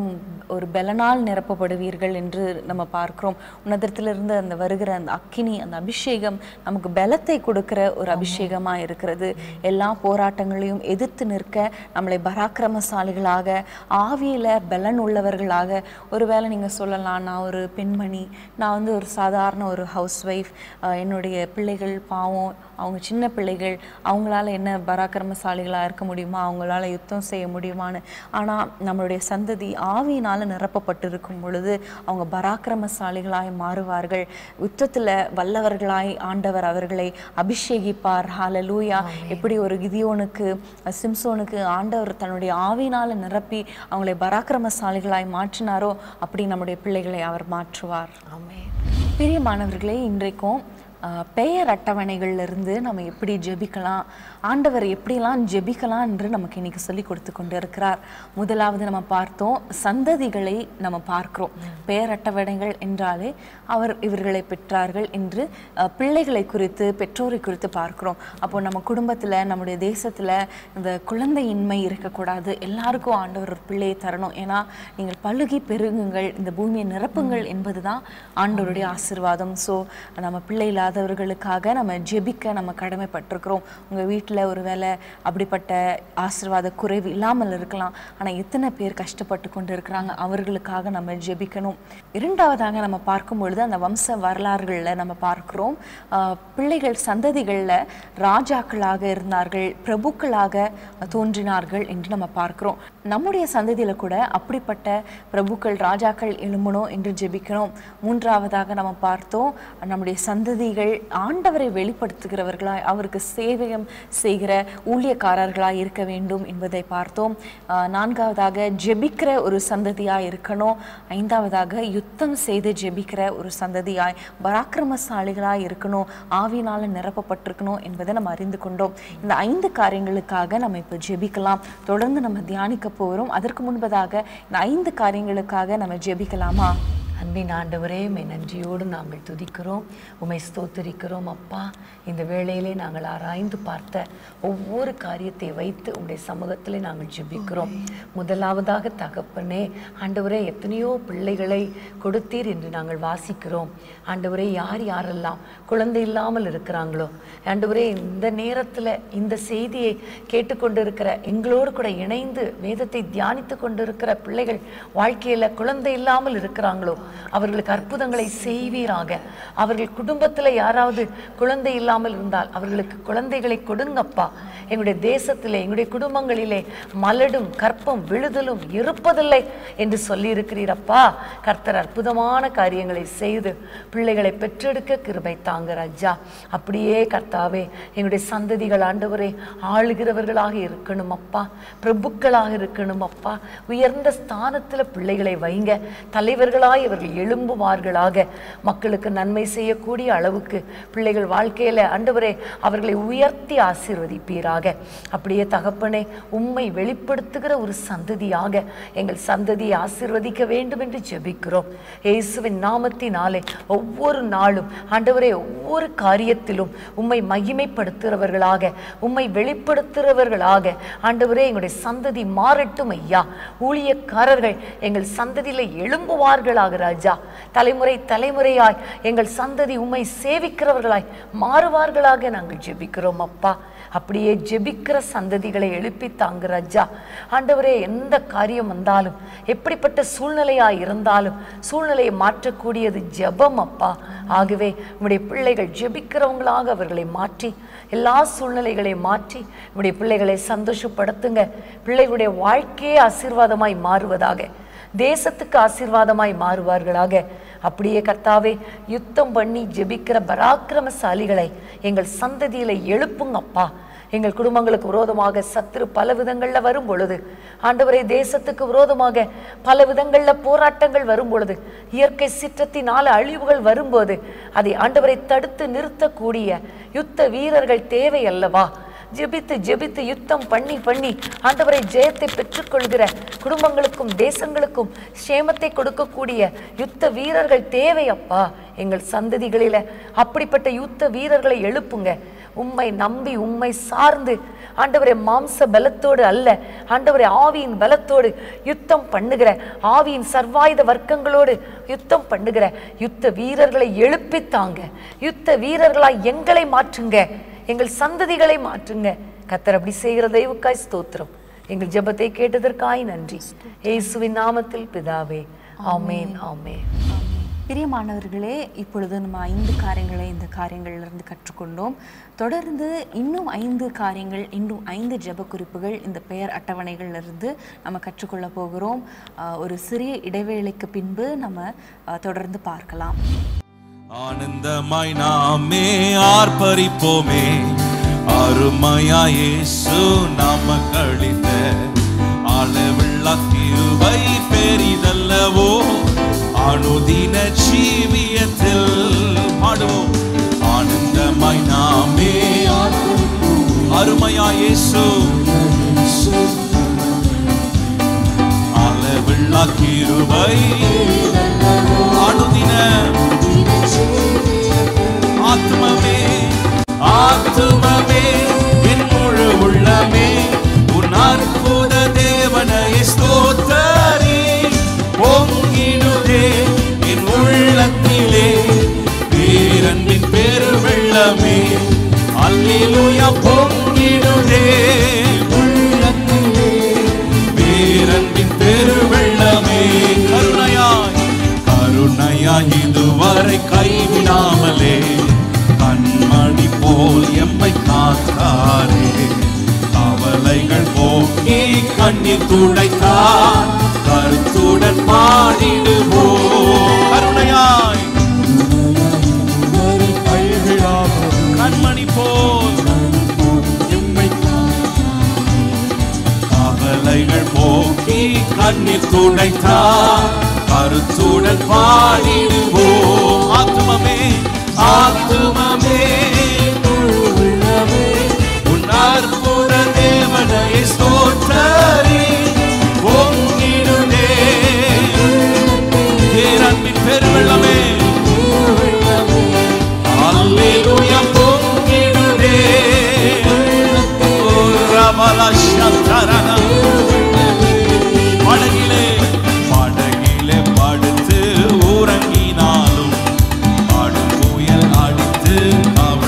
ஒரு பலனால் நிரப்பப்படுவீர்கள் என்று நம்ம பார்க்கிறோம் உன்னதத்திலிருந்து அந்த வருகிற அந்த அக்கினி அந்த அபிஷேகம் நமக்கு பலத்தை கொடுக்கிற ஒரு அபிஷேகமா இருக்கிறது எல்லா போராட்டங்களையும் எதிர்த்து நிற்க நம்மளை பராக்கிரமசாலிகளாக ஆவியில பலன் உள்ளவர்களாக ஒருவேளை நீங்க சொல்லலாம் நான் ஒரு பெண்மணி நான் வந்து ஒரு சாதாரண ஒரு ஹவுஸ் ஒய்ஃப் என்னுடைய பிள்ளைகள் பாவம் அவங்க சின்ன பிள்ளைகள் அவங்களால என்ன பராக்கிரமசாலிகளா இருக்க முடியுமா அவங்களால யுத்தம் செய்ய முடியுமான்னு ஆனா நம்மளுடைய சந்ததி ஆவியினால நிரப்பப்பட்டிருக்கும் பொழுது அவங்க பராக்கிரமசாலிகளாய் மாறுவார்கள் யுத்தத்துல வல்லவர்களாய் ஆண்டவர் அவர்களை அபிஷேகிப்பார் ஹalleluya எப்படி ஒரு கிதியோனுக்கு சிம்சோனுக்கு ஆண்டவர் தன்னுடைய ஆவியினால நிரப்பி அவங்களை பராக்கிரமசாலிகளாய் மாற்றினாரோ அப்படி நம்முடைய பிள்ளைகளை அவர் மாற்றுவார் ஆமென் பிரியமானவர்களே இன்றைக்கும் ஆஹ், பெயர் அட்டவணைகள்ல இருந்து நம்ம எப்படி ஜெபிக்கலாம் ஆண்டவர் எப்படிலாம் ஜெபிக்கலாம் என்று நமக்கு இன்னைக்கு சொல்லி கொடுத்து கொண்டு இருக்கிறார் முதலாவது நம்ம பார்த்தோம் சந்ததிகளை நம்ம பார்க்கிறோம் பெயர் அட்டவணைகள் என்றாலே அவர் இவர்களை பெற்றார்கள் என்று ஆஹ், பிள்ளைகளை குறித்து பெற்றோரை குறித்து பார்க்கிறோம் அப்போ நம்ம குடும்பத்துல நம்முடைய தேசத்துல இந்த குழந்தையின்மை இருக்கக்கூடாது எல்லாருக்கும் ஆண்டவர் ஒரு பிள்ளையை தரணும் ஏன்னா நீங்கள் பழுகி பெருகுங்கள் இந்த பூமியை நிரப்புங்கள் என்பதுதான் ஆண்டவருடைய ஆசீர்வாதம் ஸோ நம்ம பிள்ளை இல்லாதவர்களுக்காக நம்ம ஜெபிக்க நம்ம கடமைப்பட்டிருக்கிறோம் உங்க வீட்டில் ஒருவேளை அப்படிப்பட்ட ஆசீர்வாத குறைவு இல்லாமல் இருக்கலாம் ஆனா எத்தனை பேர் கஷ்டப்பட்டு கொண்டு இருக்கிறாங்க அவர்களுக்காக நம்ம ஜெபிக்கணும் இரண்டாவதாக நம்ம பார்க்கும் பொழுது அந்த வம்ச வரலாறுகளில் நம்ம பார்க்கிறோம் ஆஹ் பிள்ளைகள் சந்ததிகளில் ராஜாக்களாக இருந்தார்கள் பிரபுக்களாக தோன்றினார்கள் என்று நம்ம பார்க்கிறோம் நம்முடைய சந்ததியில கூட அப்படிப்பட்ட பிரபுக்கள் ராஜாக்கள் எழும்பணும் என்று ஜெபிக்கணும் மூன்றாவதாக நம்ம பார்த்தோம் நம்முடைய சந்ததிகள் ஆண்டவரை வெளிப்படுத்துகிறவர்களாய் அவருக்கு சேவகம் செய்கிற ஊழியக்காரர்களாய் இருக்க வேண்டும் என்பதை பார்த்தோம் ஆஹ் நான்காவதாக ஜெபிக்கிற ஒரு சந்ததியாய் இருக்கணும் ஐந்தாவதாக யுத்தம் செய்து ஜெபிக்கிற ஒரு சந்ததியாய் பராக்கிரமசாலிகளாய் இருக்கணும் ஆவியினால நிரப்பப்பட்டிருக்கணும் என்பதை நம்ம அறிந்து கொண்டோம் இந்த ஐந்து காரியங்களுக்காக நம்ம இப்போ ஜெபிக்கலாம் தொடர்ந்து நம்ம தியானிக்க போகிறோம் அதற்கு முன்பதாக இந்த ஐந்து காரியங்களுக்காக நம்ம ஜெபிக்கலாமா அன்பின் ஆண்டவரே உம்மை நன்றியோடு நாங்கள் துதிக்கிறோம் உம்மை ஸ்தோத்தரிக்கிறோம் அப்பா இந்த வேளையிலே நாங்கள் ஆராய்ந்து பார்த்த ஒவ்வொரு காரியத்தை வைத்து உம்முடைய சமூகத்திலே நாங்கள் ஜெபிக்கிறோம் முதலாவதாக தகப்பனே ஆண்டவரே எத்தனையோ பிள்ளைகளை கொடுத்தீர் என்று நாங்கள் வாசிக்கிறோம் ஆண்டவரே யார் யாரெல்லாம் குழந்தை இல்லாமல் இருக்கிறாங்களோ ஆண்டவரே இந்த நேரத்தில் இந்த செய்தியை கேட்டுக்கொண்டு இருக்கிற எங்களோடு கூட இணைந்து வேதத்தை தியானித்து கொண்டு இருக்கிற பிள்ளைகள் வாழ்க்கையில குழந்தை இல்லாமல் இருக்கிறாங்களோ அவர்களுக்கு அற்புதங்களை செய்வீராக அவர்கள் குடும்பத்துல யாராவது குழந்தை இல்லாமல் இருந்தால் அவர்களுக்கு குழந்தைகளை கொடுங்கப்பா எங்களுடைய தேசத்திலே எங்களுடைய குடும்பங்களிலே மலடும் கற்பம் விழுதலும் இருப்பதில்லை என்று சொல்லி இருக்கிறீரப்பா கர்த்தர் அற்புதமான காரியங்களை செய்து பிள்ளைகளை பெற்றெடுக்க கிருபை தாங்க ராஜா அப்படியே கர்த்தாவே எங்களுடைய சந்ததிகள் ஆண்டவரே ஆளுகிறவர்களாக இருக்கணும் அப்பா பிரபுக்களாக இருக்கணும் அப்பா உயர்ந்த ஸ்தானத்துல பிள்ளைகளை வைங்க தலைவர்களாய் இவர்கள் எழும்புவார்களாக மக்களுக்கு நன்மை செய்யக்கூடிய அளவுக்கு பிள்ளைகள் வாழ்க்கையில ஆண்டவரே அவர்களை உயர்த்தி ஆசீர்வதிப்பீராக அப்படியே தகப்பனே உம்மை வெளிப்படுத்துகிற ஒரு சந்ததியாக எங்கள் சந்ததியை ஆசீர்வதிக்க வேண்டும் என்று ஜெபிக்கிறோம் இயேசுவின் நாமத்தினாலே ஒவ்வொரு நாளும் ஆண்டவரே ஒவ்வொரு காரியத்திலும் உம்மை மகிமைப்படுத்துகிறவர்களாக உம்மை வெளிப்படுத்துகிறவர்களாக ஆண்டவரே எங்களுடைய சந்ததி மாறட்டும் ஐயா ஊழியக்காரர்கள் எங்கள் சந்ததியில எழும்புவார்களாக ராஜா தலைமுறை தலைமுறையாய் எங்கள் சந்ததி உம்மை சேவிக்கிறவர்களாய் மாறுவார்களாக நாங்கள் ஜெபிக்கிறோம் அப்பா அப்படியே ஜெபிக்கிற சந்ததிகளை எழுப்பி தாங்க ராஜா ஆண்டவரே எந்த காரியம் வந்தாலும் எப்படிப்பட்ட சூழ்நிலையாய் இருந்தாலும் சூழ்நிலையை மாற்றக்கூடியது ஜெபம் அப்பா ஆகவே உம்முடைய பிள்ளைகள் ஜெபிக்கிறவங்களாக அவர்களை மாற்றி எல்லா சூழ்நிலைகளையும் மாற்றி உம்முடைய பிள்ளைகளை சந்தோஷப்படுத்துங்க பிள்ளைகளுடைய வாழ்க்கையே ஆசீர்வாதமாய் மாறுவதாக தேசத்துக்கு ஆசீர்வாதமாய் மாறுவார்களாக அப்படியே கர்த்தாவே யுத்தம் பண்ணி ஜெபிக்கிற பராக்கிரமசாலிகளை எங்கள் சந்ததியில எழுப்புங்கப்பா எங்கள் குடும்பங்களுக்கு விரோதமாக சத்துரு பல விதங்கள்ல வரும் பொழுது ஆண்டவரே தேசத்துக்கு விரோதமாக பல விதங்கள்ல போராட்டங்கள் வரும் பொழுது இயற்கை சிற்றத்தினால அழிவுகள் வரும்போது அதை ஆண்டவரை தடுத்து நிறுத்தக்கூடிய யுத்த வீரர்கள் தேவை அல்லவா ஜெபித்து ஜெபித்து யுத்தம் பண்ணி பண்ணி ஆண்டவரை ஜெயத்தை பெற்றுக்கொள்கிற குடும்பங்களுக்கும் தேசங்களுக்கும் சேமத்தை கொடுக்கக்கூடிய யுத்த வீரர்கள் தேவை அப்பா எங்கள் சந்ததிகளில அப்படிப்பட்ட யுத்த வீரர்களை எழுப்புங்க உம்மை நம்பி உம்மை சார்ந்து ஆண்டவரே மாம்ச பலத்தோடு அல்ல ஆண்டவரே ஆவியின் பலத்தோடு யுத்தம் பண்ணுகிற ஆவியின் சர்வாயுத வர்க்கங்களோடு யுத்தம் பண்ணுகிற யுத்த வீரர்களை எழுப்பித்தாங்க யுத்த வீரர்களாய் எங்களை மாற்றுங்க எங்கள் சந்ததிகளை மாற்றுங்க கத்தர் அப்படி செய்கிற தெய்வுக்காய் ஸ்தோத்திரம் எங்கள் ஜெபத்தை கேட்டதற்காய் நன்றி இயேசுவின் நாமத்தில் பிதாவே ஆமேன் ஆமேன் பிரியமானவர்களே இப்பொழுது நம்ம ஐந்து காரியங்களை இந்த காரியங்களிலிருந்து கற்றுக்கொண்டோம் தொடர்ந்து இன்னும் ஐந்து காரியங்கள் இன்னும் ஐந்து ஜெப குறிப்புகள் இந்த பெயர் அட்டவணைகளிலிருந்து நம்ம கற்றுக்கொள்ள போகிறோம் ஆஹ் ஒரு சிறிய இடைவேளைக்கு பின்பு நம்ம ஆஹ் தொடர்ந்து பார்க்கலாம் ஆனந்தமாய் நாமே ஆர்ப்பரிப்போமே அருமையா இயேசு நாம கழித்த அளவில்லா கிருபை பெரிதல்லவோ அனுதின ஜீவியத்தில் பாடுவோம் ஆனந்தமாய் நாமே அருமையா இயேசு அளவில்லா கிருபை அனுதின ஆத்மமே ஆத்துமமே என் முழு உள்ளமே உன் அற்புத தேவனை ஸ்தோத்தரி பொங்கிடுதே என் உள்ளத்திலே பேரன்பின் பெருவெள்ளமே அல்லேலூயா பொங்கிடுதே உள்ளத்திலே பேரன்பின் பெருவெள்ளமே கருணையாய் கருணையாய் இதுவரை கைவிடாமலே கண்மணி போல் எம்மை காத்தாரே கவலைகள் போக்கி கண்ணீர் துடைத்தார் கருத்துடன் பாடிடுவோம் கருணையாய் கண்மணி போல் எம்மை கவலைகள் போக்கி கண்ணீர் துடைத்தார் கருத்துடன் பாடிடுவோம் ஆத்துமமே ஆத்துமமே உள்ளமே உன் அற்புத தேவனை ஸ்தோத்தரி பொங்கிடுதே பேரன்பின் பெருவெள்ளமே அல்லேலூயா பொங்கிடுதே ஓ ரமலா சந்தரனா படகிலே படகிலே படுத்து உறங்கினாலும் பாடும் புயல் அடித்து அவ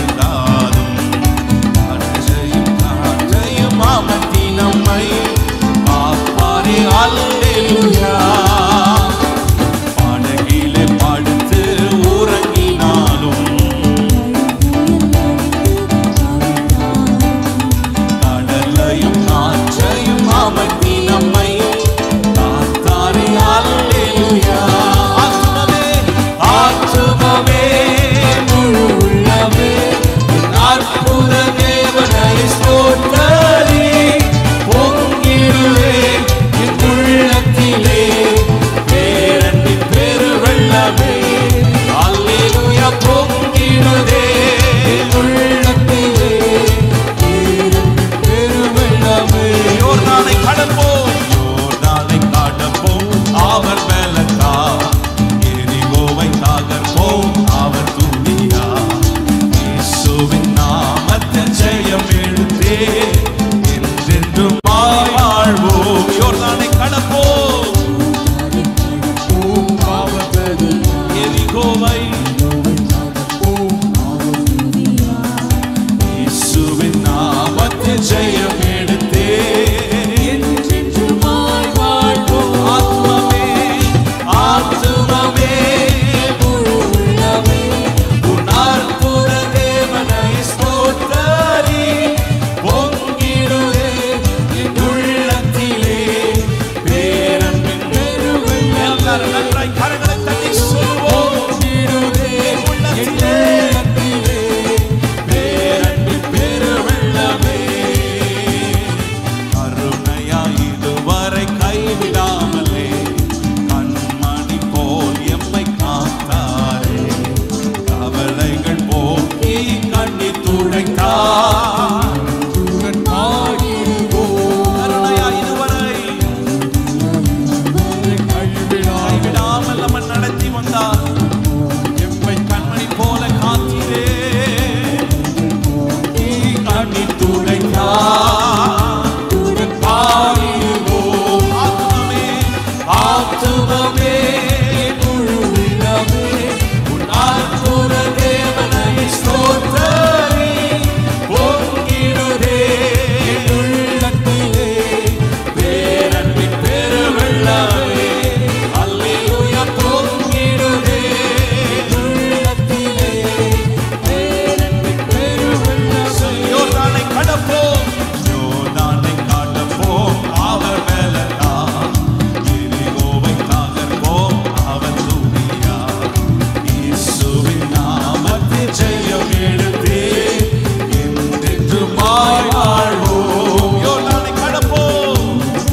ஆத்துமமே முழுவிடமே உன் அற்புத தேவனை ஸ்தோத்தரி பொங்கிடுதே உள்ளத்திலே பேரன்பின் பெருவெள்ளமே அல்லேலூயா பொங்கிடுதே உள்ளத்திலே பேரன்பின் பெருவெள்ளமே யோர்தானை கடப்போம் யோர்தானை கடப்போம் அவர் மேலதான் எரிகோவை தகர்ப்போம் அவர் துணியா இயேசுவின் நாமத்தில் ஜெயம் எடுத்தே என்றென்றுமாய் வாழ்வோம் யோர்தானை கடப்போம்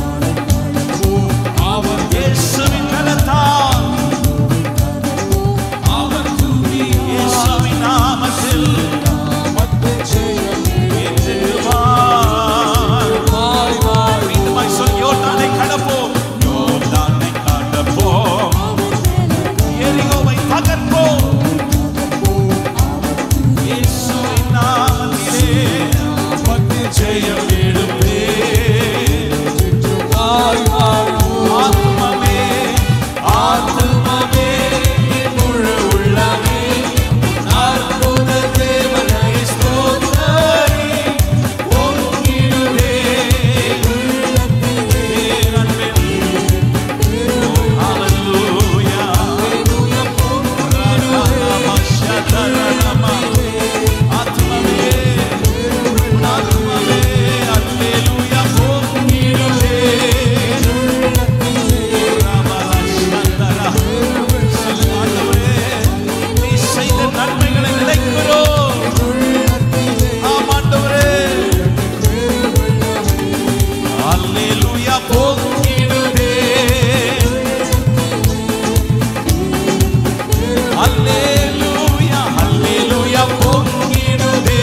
அவர் இயேசுவின் மேலதான் அவர் துணி இயேசுவின் நாமத்தில் என்றென்றுமாய் வாழ்வோம் சொல் யோர்தானை கடப்போம் யோர்தானை கடப்போம் எரிகோவை தகர்ப்போம் இயேசுவின் நாமத்திலே ஜெயம் எடுப்பே ஆத்துமமே ஆத்துமமே என் முழு உள்ளமே அற்புத தேவனை ஸ்தோத்தரி பொங்கிடுதே உள்ளத்திலே நன்பில் Hallelujah. Ranama shataranama. ஆத்மாவே, உன் ஆத்மாவே, அல்லேலூயா பொங்கிடுதே. ராமலா சந்தரா. ஆண்டவரே, நீ செய்த நன்மைகளை நினைக்கிறோம். ஆம் ஆண்டவரே. அல்லேலூயா பொங்கிடுதே அல்லேலூயா அல்லேலூயா பொங்கிடுதே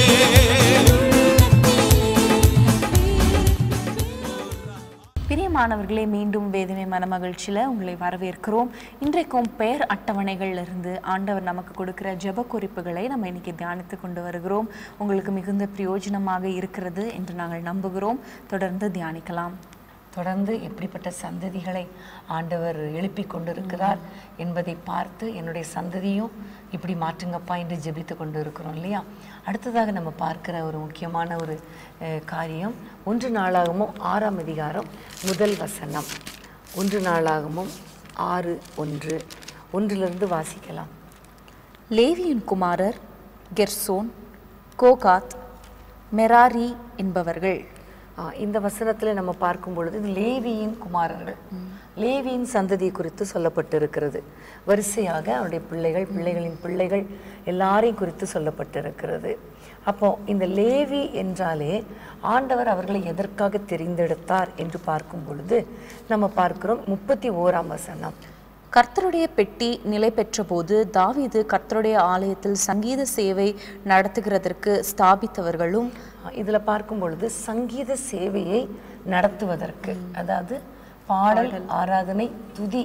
பிரியமானவர்களே மீண்டும் வேதனை மனமகிழ்ச்சியில் உங்களை வரவேற்கிறோம் இன்றைக்கும் பெயர் அட்டவணைகள்ல இருந்து ஆண்டவர் நமக்கு கொடுக்கிற ஜெப குறிப்புகளை நம்ம இன்னைக்கு தியானித்து கொண்டு வருகிறோம் உங்களுக்கு மிகுந்த பிரயோஜனமாக இருக்கிறது என்று நாங்கள் நம்புகிறோம் தொடர்ந்து தியானிக்கலாம் தொடர்ந்து எப்படிப்பட்ட சந்ததிகளை ஆண்டவர் எழுப்பி கொண்டிருக்கிறார் என்பதை பார்த்து என்னுடைய சந்ததியும் இப்படி மாற்றுங்கப்பா என்று ஜெபித்து கொண்டு இருக்கிறோம் இல்லையா அடுத்ததாக நம்ம பார்க்கிற ஒரு முக்கியமான ஒரு அஹ், காரியம் ஒன்று நாளாகமும் ஆறாம் அதிகாரம் முதல் வசனம் ஒன்று நாளாகமும் ஆறு ஒன்று ஒன்றிலிருந்து வாசிக்கலாம் லேவியின் குமாரர் கெர்சோன் கோகாத் மெராரி என்பவர்கள் ஆ, இந்த வசனத்தில் நம்ம பார்க்கும் பொழுது இது லேவியின் குமாரர்கள் லேவியின் சந்ததி குறித்து சொல்லப்பட்டிருக்கிறது வரிசையாக அவருடைய பிள்ளைகள் பிள்ளைகளின் பிள்ளைகள் எல்லாரையும் குறித்து சொல்லப்பட்டிருக்கிறது அப்போ இந்த லேவி என்றாலே ஆண்டவர் அவர்களை எதற்காக தெரிந்தெடுத்தார் என்று பார்க்கும் பொழுது நம்ம பார்க்கிறோம் முப்பத்தி ஓராம் வசனம் கர்த்தருடைய பெட்டி நிலை பெற்றபோது தாவீது கர்த்தருடைய ஆலயத்தில் சங்கீத சேவை நடத்துகிறதற்கு ஸ்தாபித்தவர்களும் இதில் பார்க்கும் பொழுது சங்கீத சேவையை நடத்துவதற்கு அதாவது பாடல் ஆராதனை துதி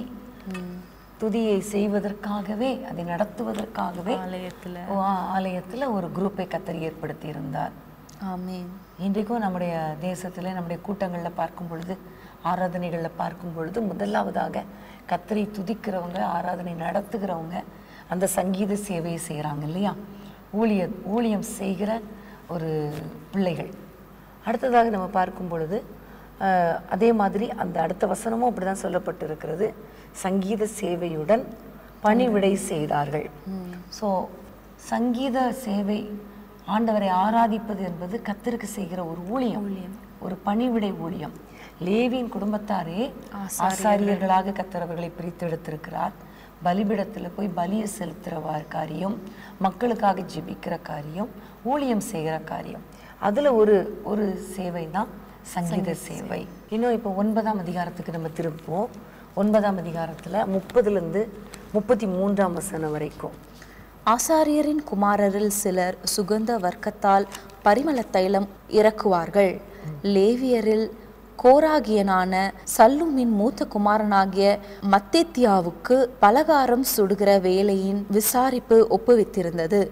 துதியை செய்வதற்காகவே அதை நடத்துவதற்காகவே ஆலயத்தில் ஆலயத்தில் ஒரு குரூப்பை கத்தர் ஏற்படுத்தி இருந்தார் ஆமென் இன்றைக்கும் நம்முடைய தேசத்தில் நம்முடைய கூட்டங்களில் பார்க்கும் பொழுது ஆராதனைகளில் பார்க்கும் பொழுது முதலாவதாக கத்தரை துதிக்கிறவங்க ஆராதனை நடத்துகிறவங்க அந்த சங்கீத சேவையை செய்கிறாங்க இல்லையா ஊழிய ஊழியம் செய்கிற ஒரு பிள்ளைகள் அடுத்ததாக நம்ம பார்க்கும் பொழுது அஹ், அதே மாதிரி அந்த அடுத்த வசனமும் அப்படி தான் சொல்லப்பட்டிருக்கிறது சங்கீத சேவையுடன் பணிவிடை செய்தார்கள் ஸோ சங்கீத சேவை ஆண்டவரை ஆராதிப்பது என்பது கத்தருக்கு செய்கிற ஒரு ஊழியம் ஒரு பணிவிடை ஊழியம் லேவியின் குடும்பத்தாரே ஆசாரியர்களாக கத்தர் அவர்களை பிரித்தெடுத்திருக்கிறார் பலிபிடத்தில் போய் பலியை செலுத்துகிற காரியம் மக்களுக்காக ஜெபிக்கிற காரியம் ஊழியம் செய்கிற காரியம் அதில் ஒரு ஒரு சேவை தான் சங்கீத சேவை இன்னும் இப்போ ஒன்பதாம் அதிகாரத்துக்கு நம்ம திரும்புவோம் ஒன்பதாம் அதிகாரத்தில் முப்பதுலேருந்து முப்பத்தி மூன்றாம் வசனம் வரைக்கும் ஆசாரியரின் குமாரரில் சிலர் சுகந்த வர்க்கத்தால் பரிமள தைலம் இறக்குவார்கள் லேவியரில் கோராகியனான சல்லுமின் மூத்த குமாரனாகிய மத்தேத்தியாவுக்கு பலகாரம் சுடுகிற வேலையின் விசாரிப்பு ஒப்புவித்திருந்தது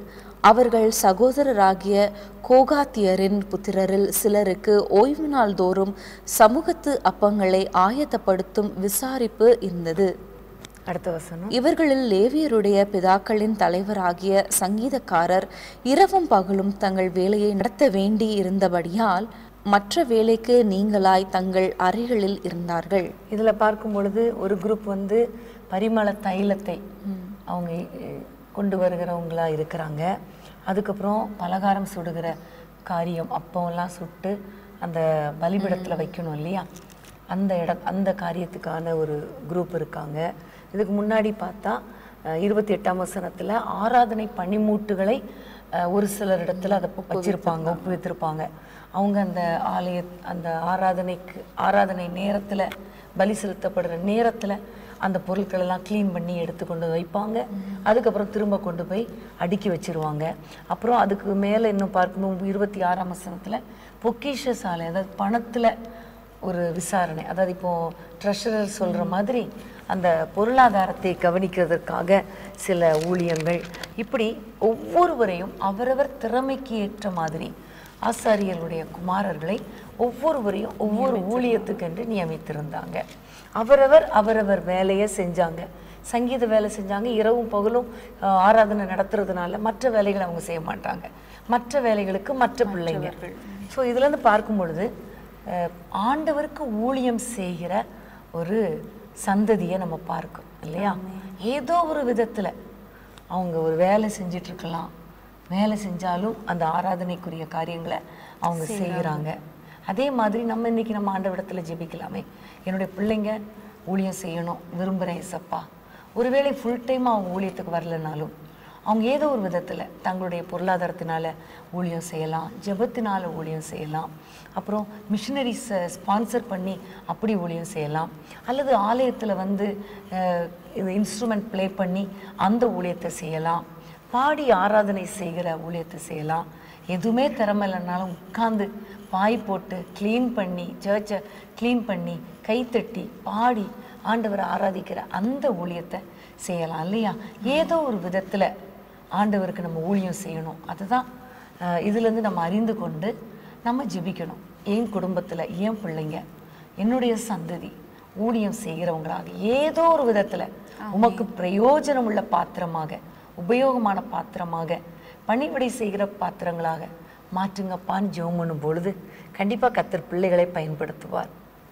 அவர்கள் சகோதரராகிய கோகாத்தியரின் புத்திரரில் சிலருக்கு ஓய்வு நாள் தோறும் சமூகத்து அப்பங்களை ஆயத்தப்படுத்தும் விசாரிப்பு இருந்தது அடுத்த வசனம் இவர்களில் லேவியருடைய பிதாக்களின் தலைவராகிய சங்கீதக்காரர் இரவும் பகலும் தங்கள் வேலையை நடத்த வேண்டி இருந்தபடியால் மற்ற வேலைக்கு நீங்களாய் தங்கள் அறைகளில் இருந்தார்கள் இதுல பார்க்கும் பொழுது ஒரு குரூப் வந்து பரிமள தைலத்தை அவங்க அஹ், கொண்டு வருகிறவங்களா இருக்கிறாங்க அதுக்கப்புறம் பலகாரம் சுடுகிற காரியம் அப்பம்லாம் சுட்டு அந்த பலிபிடத்துல வைக்கணும் இல்லையா அந்த இட அந்த காரியத்துக்கான ஒரு குரூப் இருக்காங்க இதுக்கு முன்னாடி பார்த்தா அஹ், இருபத்தி எட்டாம் வசனத்துல ஆராதனை பனிமூட்டுகளை அஹ், ஒரு சிலர் இடத்துல அதை வச்சிருப்பாங்க ஒப்பு வைத்திருப்பாங்க அவங்க அந்த ஆலய அந்த ஆராதனைக்கு ஆராதனை நேரத்துல பலி செலுத்தப்படுற நேரத்துல அந்த பொருட்கள் எல்லாம் க்ளீன் பண்ணி எடுத்து கொண்டு வைப்பாங்க அதுக்கப்புறம் திரும்ப கொண்டு போய் அடுக்கி வச்சிருவாங்க அப்புறம் அதுக்கு மேலே இன்னும் பார்க்கும்போது இருபத்தி ஆறாம் வசனத்துல பொக்கிஷ சாலை அதாவது பணத்துல ஒரு விசாரணை அதாவது இப்போ ட்ரெஷரர் சொல்ற மாதிரி அந்த பொருளாதாரத்தை கவனிக்கிறதுக்காக சில ஊழியங்கள் இப்படி ஒவ்வொருவரையும் அவரவர் திறமைக்கு ஏற்ற மாதிரி ஆசாரியர்களுடைய குமாரர்களை ஒவ்வொருவரையும் ஒவ்வொரு ஊழியத்துக்கென்று நியமித்திருந்தாங்க அவரவர் அவரவர் வேலையை செஞ்சாங்க சங்கீத வேலை செஞ்சாங்க இரவும் பகலும் அஹ், ஆராதனை நடத்துறதுனால மற்ற வேலைகளை அவங்க செய்ய மாட்டாங்க மற்ற வேலைகளுக்கு மற்ற பிள்ளைங்க ஸோ இதுலேருந்து பார்க்கும் பொழுது அஹ், ஆண்டவருக்கு ஊழியம் செய்கிற ஒரு சந்ததியை நம்ம பார்க்கோம் இல்லையா ஏதோ ஒரு விதத்துல அவங்க ஒரு வேலை செஞ்சுட்டு இருக்கலாம் வேலை செஞ்சாலும் அந்த ஆராதனைக்குரிய காரியங்களை அவங்க செய்கிறாங்க அதே மாதிரி நம்ம இன்னைக்கு நம்ம ஆண்டவிடத்துல ஜெபிக்கலாமே என்னுடைய பிள்ளைங்க ஊழியம் செய்யணும் விரும்புகிறேன் சப்பா ஒருவேளை ஃபுல் டைம் அவங்க ஊழியத்துக்கு வரலனாலும் அவங்க ஏதோ ஒரு விதத்துல தங்களுடைய பொருளாதாரத்தினால ஊழியம் செய்யலாம் ஜெபத்தினால ஊழியம் செய்யலாம் அப்புறம் மிஷினரிஸை ஸ்பான்சர் பண்ணி அப்படி ஊழியம் செய்யலாம் அல்லது ஆலயத்துல வந்து அஹ், இந்த இன்ஸ்ட்ருமெண்ட் ப்ளே பண்ணி அந்த ஊழியத்தை செய்யலாம் பாடி ஆராதனை செய்கிற ஊழியத்தை செய்யலாம் எதுவுமே திறமை இல்லைனாலும் உட்கார்ந்து பாய் போட்டு க்ளீன் பண்ணி சர்ச்சை க்ளீன் பண்ணி கைத்தட்டி பாடி ஆண்டவரை ஆராதிக்கிற அந்த ஊழியத்தை செய்யலாம் இல்லையா ஏதோ ஒரு விதத்துல ஆண்டவருக்கு நம்ம ஊழியம் செய்யணும் அதுதான் அஹ், இதிலிருந்து நம்ம அறிந்து கொண்டு நம்ம ஜெபிக்கணும் என் குடும்பத்துல என் பிள்ளைங்க என்னுடைய சந்ததி ஊழியம் செய்கிறவங்களாக ஏதோ ஒரு விதத்துல உமக்கு பிரயோஜனம் உள்ள பாத்திரமாக உபயோகமான பாத்திரமாக பணிவிடை செய்கிற பாத்திரங்களாக மாற்றுங்கப்பான்னு ஜெபம் பண்ணும் பொழுது கண்டிப்பா கத்தர் பிள்ளைகளை பயன்படுத்துவார்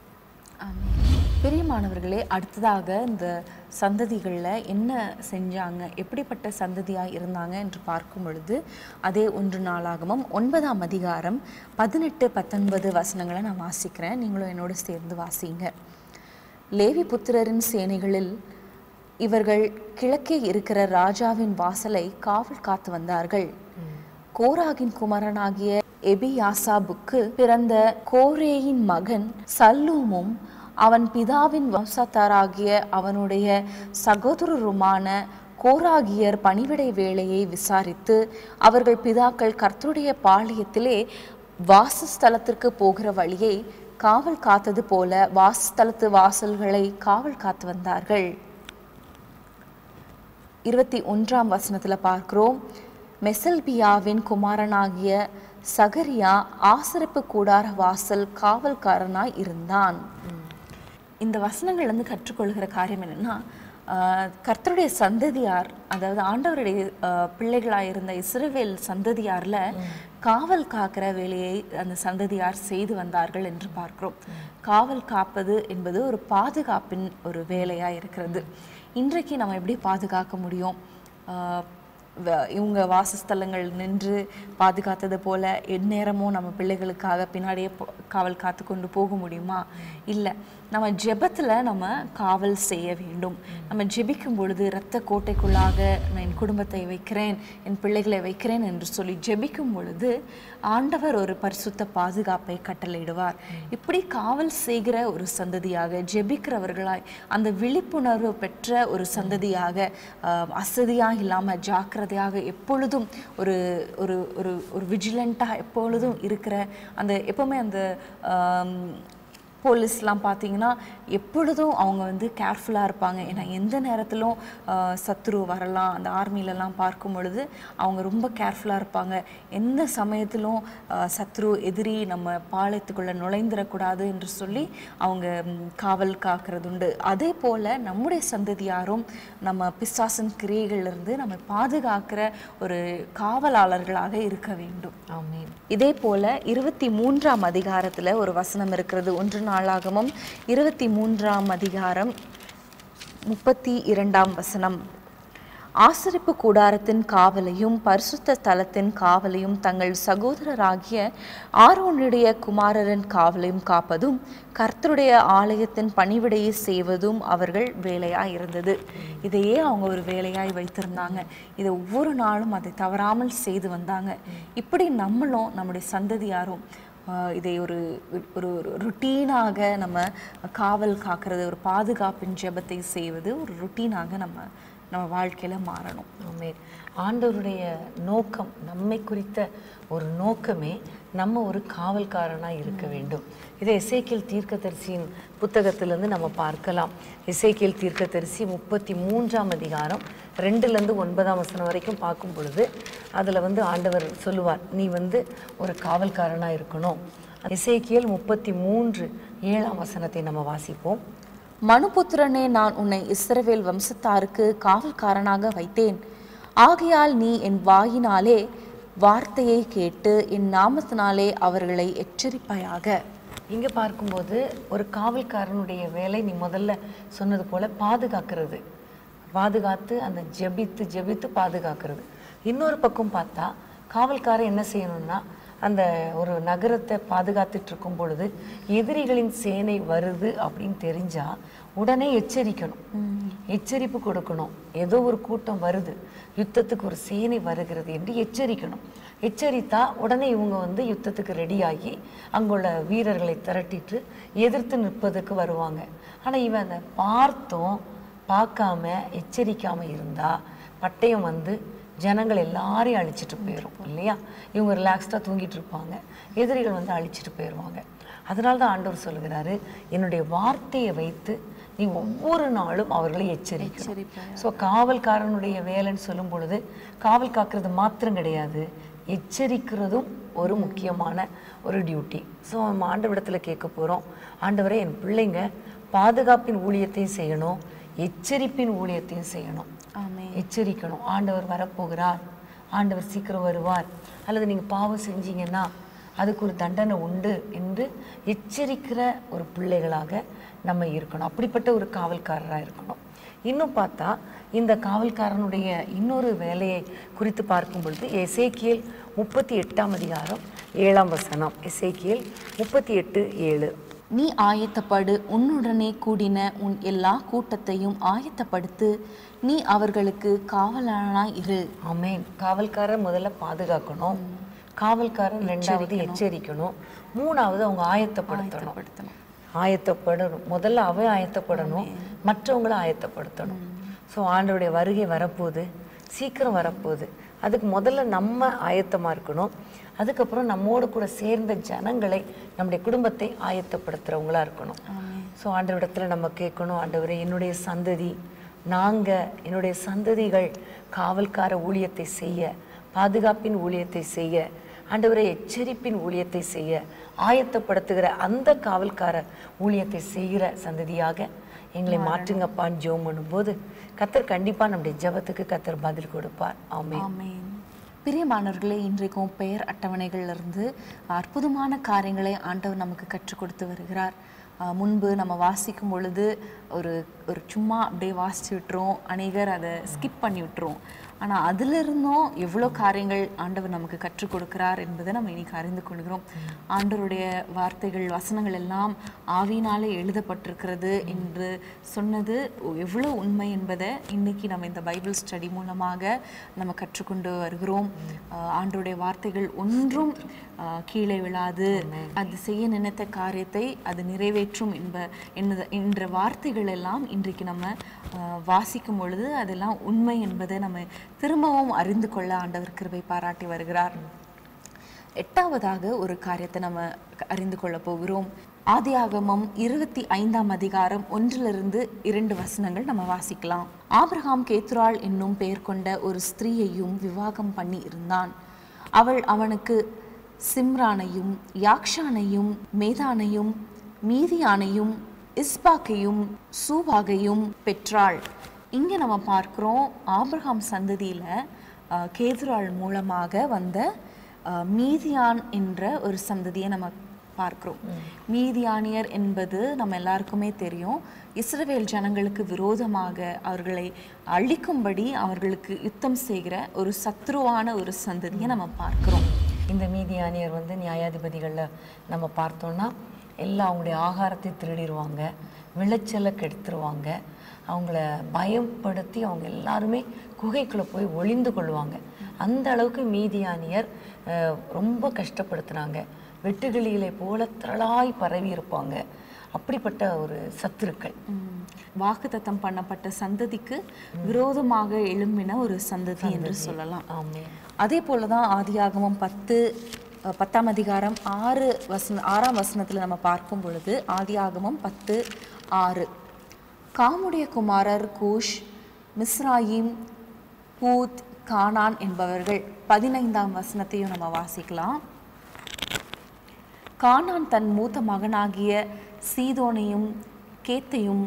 பிரியமானவர்களே அடுத்ததாக இந்த சந்ததிகளில் என்ன செஞ்சாங்க எப்படிப்பட்ட சந்ததியாக இருந்தாங்க என்று பார்க்கும் பொழுது அதே ஒன்று நாளாகமும் ஒன்பதாம் அதிகாரம் பதினெட்டு பத்தொன்பது வசனங்களை நான் வாசிக்கிறேன் நீங்களும் என்னோடு சேர்ந்து வாசிங்க லேவி புத்திரரின் சேனைகளில் இவர்கள் கிழக்கே இருக்கிற ராஜாவின் வாசலை காவல் காத்து வந்தார்கள் கோராகின் குமாரனாகிய எபியாசாபுக்கு பிறந்த கோரேயின் மகன் சல்லூமும் அவன் பிதாவின் வம்சத்தாராகிய அவனுடைய சகோதரருமான கோராகியர் பணிவிடை வேலையை விசாரித்து அவர்கள் பிதாக்கள் கர்த்தருடைய பாளையத்திலே வாசஸ்தலத்திற்கு போகிற வழியை காவல் காத்தது போல வாசஸ்தலத்து வாசல்களை காவல் காத்து வந்தார்கள் இருபத்தி ஒன்றாம் வசனத்துல பார்க்கிறோம் மெசல்பியாவின் குமாரனாகிய சகரியா ஆசரிப்பு கூடார வாசல் காவல்காரனாய் இருந்தான் இந்த வசனங்கள் வந்து கற்றுக்கொள்கிற காரியம் என்னன்னா ஆஹ், கர்த்தருடைய சந்ததியார் அதாவது ஆண்டவருடைய ஆஹ், பிள்ளைகளாய் இருந்த இஸ்ரவேல் சந்ததியார்ல காவல் காக்கிற வேலையை அந்த சந்ததியார் செய்து வந்தார்கள் என்று பார்க்கிறோம் காவல் காப்பது என்பது ஒரு பாதுகாப்பின் ஒரு வேலையா இருக்கிறது இன்றைக்கு நம்ம எப்படி பாதுகாக்க முடியும் ஆஹ், வ- இவங்க வாசஸ்தலங்கள் நின்று பாதுகாத்தது போல எந்நேரமும் நம்ம பிள்ளைகளுக்காக பின்னாடியே போ- காவல் காத்து கொண்டு போக முடியுமா இல்லை நம்ம ஜெபத்தில் நம்ம காவல் செய்ய வேண்டும் நம்ம ஜெபிக்கும் பொழுது இரத்த கோட்டைக்குள்ளாக நான் என் குடும்பத்தை வைக்கிறேன் என் பிள்ளைகளை வைக்கிறேன் என்று சொல்லி ஜெபிக்கும் பொழுது ஆண்டவர் ஒரு பரிசுத்த பாதுகாப்பை கட்டளையிடுவார் இப்படி காவல் செய்கிற ஒரு சந்ததியாக ஜெபிக்கிறவர்களாய் அந்த விழிப்புணர்வு பெற்ற ஒரு சந்ததியாக ஆஹ், அசதியாக இல்லாமல் ஜாக்கிரதையாக எப்பொழுதும் ஒரு ஒரு ஒரு ஒரு விஜிலண்ட்டாக எப்பொழுதும் இருக்கிற அந்த எப்பவுமே அந்த ஆம், போலீஸ்லாம் பார்த்தீங்கன்னா எப்பொழுதும் அவங்க வந்து கேர்ஃபுல்லாக இருப்பாங்க ஏன்னா எந்த நேரத்திலும் ஆஹ், சத்ரு வரலாம் அந்த ஆர்மிலெலாம் பார்க்கும் பொழுது அவங்க ரொம்ப கேர்ஃபுல்லாக இருப்பாங்க எந்த சமயத்திலும் ஆஹ், சத்ரு எதிரி நம்ம பாளையத்துக்குள்ளே நுழைந்துடக்கூடாது என்று சொல்லி அவங்க ம், காவல் காக்கிறது உண்டு அதே போல் நம்முடைய சந்ததியாரும் நம்ம பிசாசின் கிரியைகளிலிருந்து நம்ம பாதுகாக்கிற ஒரு காவலாளர்களாக இருக்க வேண்டும் ஆமென் இதே போல இருபத்தி மூன்றாம் அதிகாரத்துல ஒரு வசனம் இருக்கிறது ஒன்று நாளாகமும் இருபத்தி மூன்றாம் அதிகாரம் முப்பத்தி இரண்டாம் வசனம் ஆசரிப்பு கூடாரத்தின் காவலையும் பரிசுத்த ஸ்தலத்தின் காவலையும் தங்கள் சகோதரராகிய ஆரோனுடைய குமாரரின் காவலையும் காப்பதும் கர்த்தருடைய ஆலயத்தின் பணிவிடையை செய்வதும் அவர்கள் வேலையாய் இருந்தது இதையே அவங்க ஒரு வேலையாய் வைத்திருந்தாங்க இதை ஒவ்வொரு நாளும் அதை தவறாமல் செய்து வந்தாங்க இப்படி நம்மளும் நம்முடைய சந்ததியாரும் ஆஹ் இதை ஒரு ஒரு ருட்டீனாக நம்ம காவல் காக்கிறது ஒரு பாதுகாப்பின் ஜெபத்தை செய்வது ஒரு ருட்டீனாக நம்ம நம்ம வாழ்க்கையில மாறணும் ஆமென் ஆண்டவருடைய நோக்கம் நம்மை குறித்த ஒரு நோக்கமே நம்ம ஒரு காவல்காரனாக இருக்க வேண்டும் இதை எசேக்கியல் தீர்க்கதரிசியின் புத்தகத்திலிருந்து நம்ம பார்க்கலாம் எசேக்கியல் தீர்க்கதரிசி முப்பத்தி மூன்றாம் அதிகாரம் ரெண்டுலேருந்து ஒன்பதாம் வசனம் வரைக்கும் பார்க்கும் பொழுது அதில் வந்து ஆண்டவர் சொல்லுவார் நீ வந்து ஒரு காவல்காரனாக இருக்கணும் எசேக்கியல் முப்பத்தி மூன்று ஏழாம் வசனத்தை நம்ம வாசிப்போம் மனுபுத்திரனே நான் உன்னை இஸ்ரவேல் வம்சத்தாருக்கு காவல்காரனாக வைத்தேன் ஆகையால் நீ என் வாயினாலே வார்த்தையை கேட்டு என் நாமத்தினாலே அவர்களை எச்சரிப்பாயாக இங்கே பார்க்கும்போது ஒரு காவல்காரனுடைய வேலை நீ முதல்ல சொன்னது போல பாதுகாக்கிறது பாதுகாத்து அந்த ஜெபித்து ஜெபித்து பாதுகாக்கிறது இன்னொரு பக்கம் பார்த்தா காவல்காரன் என்ன செய்யணும்னா அந்த ஒரு நகரத்தை பாதுகாத்துட்டு இருக்கும் பொழுது எதிரிகளின் சேனை வருது அப்படின்னு தெரிஞ்சா உடனே எச்சரிக்கணும் எச்சரிப்பு கொடுக்கணும் ஏதோ ஒரு கூட்டம் வருது யுத்தத்துக்கு ஒரு சேனை வருகிறது என்று எச்சரிக்கணும் எச்சரித்தா உடனே இவங்க வந்து யுத்தத்துக்கு ரெடியாகி அங்குள்ள வீரர்களை திரட்டிட்டு எதிர்த்து நிற்பதற்கு வருவாங்க ஆனா இவன் அதை பார்த்தும் பார்க்காம எச்சரிக்காம இருந்தா பட்டயம் வந்து ஜனங்கள் எல்லாரையும் அழிச்சிட்டு போயிடும் இல்லையா இவங்க ரிலாக்ஸ்டாக தூங்கிட்டு இருப்பாங்க எதிரிகள் வந்து அழிச்சிட்டு போயிடுவாங்க அதனால தான் ஆண்டவர் சொல்கிறாரு என்னுடைய வார்த்தையை வைத்து நீ ஒவ்வொரு நாளும் அவர்களை எச்சரிக்கணும் ஸோ காவல்காரனுடைய வேலைன்னு சொல்லும் பொழுது காவல் காக்கிறது மாத்திரம் கிடையாது எச்சரிக்கிறதும் ஒரு முக்கியமான ஒரு டியூட்டி ஸோ நம்ம ஆண்டவரிடத்தில் கேட்க போகிறோம் ஆண்டவரே என் பிள்ளைங்க பாதுகாப்பின் ஊழியத்தையும் செய்யணும் எச்சரிப்பின் ஊழியத்தையும் செய்யணும் ஆமென் எச்சரிக்கணும் ஆண்டவர் வரப்போகிறார் ஆண்டவர் சீக்கிரம் வருவார் அல்லது நீங்கள் பாவம் செஞ்சீங்கன்னா அதுக்கு ஒரு தண்டனை உண்டு என்று எச்சரிக்கிற ஒரு பிள்ளைகளாக நம்ம இருக்கணும் அப்படிப்பட்ட ஒரு காவல்காரராக இருக்கணும் இன்னும் பார்த்தா இந்த காவல்காரனுடைய இன்னொரு வேலையை குறித்து பார்க்கும் பொழுது எசேக்கியேல் முப்பத்தி எட்டாம் அதிகாரம் ஏழாம் வசனம் எசேக்கியேல் முப்பத்தி எட்டு ஏழு நீ ஆயத்தப்படு உன்னுடனே கூடின உன் எல்லா கூட்டத்தையும் ஆயத்தப்படுத்து நீ அவர்களுக்கு காவலானாய் இரு ஆமென் காவல்காரர் முதல்ல பாதுகாக்கணும் காவல்காரன் ரெண்டாவது எச்சரிக்கணும் மூணாவது அவங்க ஆயத்தப்படுத்தணும் படுத்தணும் ஆயத்தப்படணும் முதல்ல அவன் ஆயத்தப்படணும் மற்றவங்கள ஆயத்தப்படுத்தணும் ஸோ ஆண்டவருடைய வருகை வரப்போகுது சீக்கிரம் வரப்போகுது அதுக்கு முதல்ல நம்ம ஆயத்தமாக இருக்கணும் அதுக்கப்புறம் நம்மோடு கூட சேர்ந்த ஜனங்களை நம்முடைய குடும்பத்தை ஆயத்தப்படுத்துகிறவங்களா இருக்கணும் ஸோ ஆண்டவரிடத்துல நம்ம கேட்கணும் ஆண்டவரே என்னுடைய சந்ததி நாங்கள் என்னுடைய சந்ததிகள் காவல்கார ஊழியத்தை செய்ய பாதுகாப்பின் ஊழியத்தை செய்ய ஆண்டவரை எச்சரிப்பின் ஊழியத்தை செய்ய ஆயத்தப்படுத்துகிற அந்த காவல்கார ஊழியத்தை செய்கிற சந்ததியாக எங்களை மாற்றுங்கப்பான்னு ஜெபம் பண்ணும்போது கத்தர் கண்டிப்பாக நம்முடைய ஜெபத்துக்கு கத்தர் பதில் கொடுப்பார் ஆமென் ஆமென் பிரியமானவர்களே இன்றைக்கும் பெயர் அட்டவணைகள்ல இருந்து அற்புதமான காரியங்களை ஆண்டவர் நமக்கு கற்றுக் கொடுத்து வருகிறார் ஆஹ் முன்பு நம்ம வாசிக்கும் பொழுது ஒரு ஒரு சும்மா அப்படியே வாசிச்சு விட்டுரும் அநேகர் அதை ஸ்கிப் பண்ணி விட்டுரும் ஆனால் அதிலிருந்தும் எவ்வளோ காரியங்கள் ஆண்டவர் நமக்கு கற்றுக் கொடுக்கிறார் என்பதை நம்ம இன்னைக்கு அறிந்து கொள்கிறோம் ஆண்டவருடைய வார்த்தைகள் வசனங்கள் எல்லாம் ஆவியினாலே எழுதப்பட்டிருக்கிறது என்று சொன்னது எவ்வளோ உண்மை என்பதை இன்னைக்கு நம்ம இந்த பைபிள் ஸ்டடி மூலமாக நம்ம கற்றுக்கொண்டு வருகிறோம் ஆஹ் ஆண்டவருடைய வார்த்தைகள் ஒன்றும் ஆஹ் கீழே விழாது அது செய்ய நினைத்த காரியத்தை அது நிறைவேற்றும் என்ப என்னது என்ற வார்த்தைகள் எல்லாம் இன்றைக்கு நம்ம ஆஹ் வாசிக்கும் பொழுது அதெல்லாம் உண்மை என்பதை நம்ம திரும்பவும் அறிந்து கொள்ள ஆண்டவர் கிருபை பாராட்டி வருகிறார் எட்டாவதாக ஒரு காரியத்தை நம்ம க- அறிந்து கொள்ள போகிறோம் ஆதியாகமம் இருபத்தி ஐந்தாம் அதிகாரம் ஒன்றிலிருந்து இரண்டு வசனங்கள் நம்ம வாசிக்கலாம் ஆபிரகாம் கேத்துராள் என்னும் பெயர் கொண்ட ஒரு ஸ்திரீயையும் விவாகம் பண்ணி இருந்தான் அவள் அவனுக்கு சிம்ரானையும் யாக்ஷானையும் மேதானையும் மீதியானையும் இஸ்பாக்கையும் சூபாகையும் பெற்றாள் இங்கே நம்ம பார்க்குறோம் ஆபிரகாம் சந்ததியில் கேதுராள் மூலமாக வந்த அஹ், மீதியான் என்ற ஒரு சந்ததியை நம்ம பார்க்கிறோம் மீதியானியர் என்பது நம்ம எல்லாருக்குமே தெரியும் இஸ்ரவேல் ஜனங்களுக்கு விரோதமாக அவர்களை அழிக்கும்படி அவர்களுக்கு யுத்தம் செய்கிற ஒரு சத்ருவான ஒரு சந்ததியை நம்ம பார்க்கிறோம் இந்த மீதியானியர் வந்து நியாயாதிபதிகளில் நம்ம பார்த்தோம்னா எல்லாம் அவங்களுடைய ஆகாரத்தை திருடிடுவாங்க விளைச்சலை கெடுத்துருவாங்க அவங்கள பயப்படுத்தி அவங்க எல்லாருமே குகைக்குள்ளே போய் ஒளிந்து கொள்வாங்க அந்த அளவுக்கு மீதியானியர் அஹ், ரொம்ப கஷ்டப்படுத்துனாங்க வெட்டுக்கிளிகளை போல திரளாய் பரவி இருப்பாங்க அப்படிப்பட்ட ஒரு சத்துருக்கள் வாக்குத்தத்தம் பண்ணப்பட்ட சந்ததிக்கு விரோதமாக எழும்பின ஒரு சந்ததி என்று சொல்லலாம் ஆமே அதே போல தான் ஆதியாகமம் பத்து அஹ், பத்தாம் அதிகாரம் ஆறு வசன ஆறாம் வசனத்தில் நம்ம பார்க்கும் பொழுது ஆதியாகமம் பத்து ஆறு காமுடைய குமாரர் கூஷ் மிஸ்ராயிம் பூத் கானான் என்பவர்கள் பதினைந்தாம் வசனத்தையும் நம்ம வாசிக்கலாம் கானான் தன் மூத்த மகனாகிய சீதோனையும் கேத்தையும்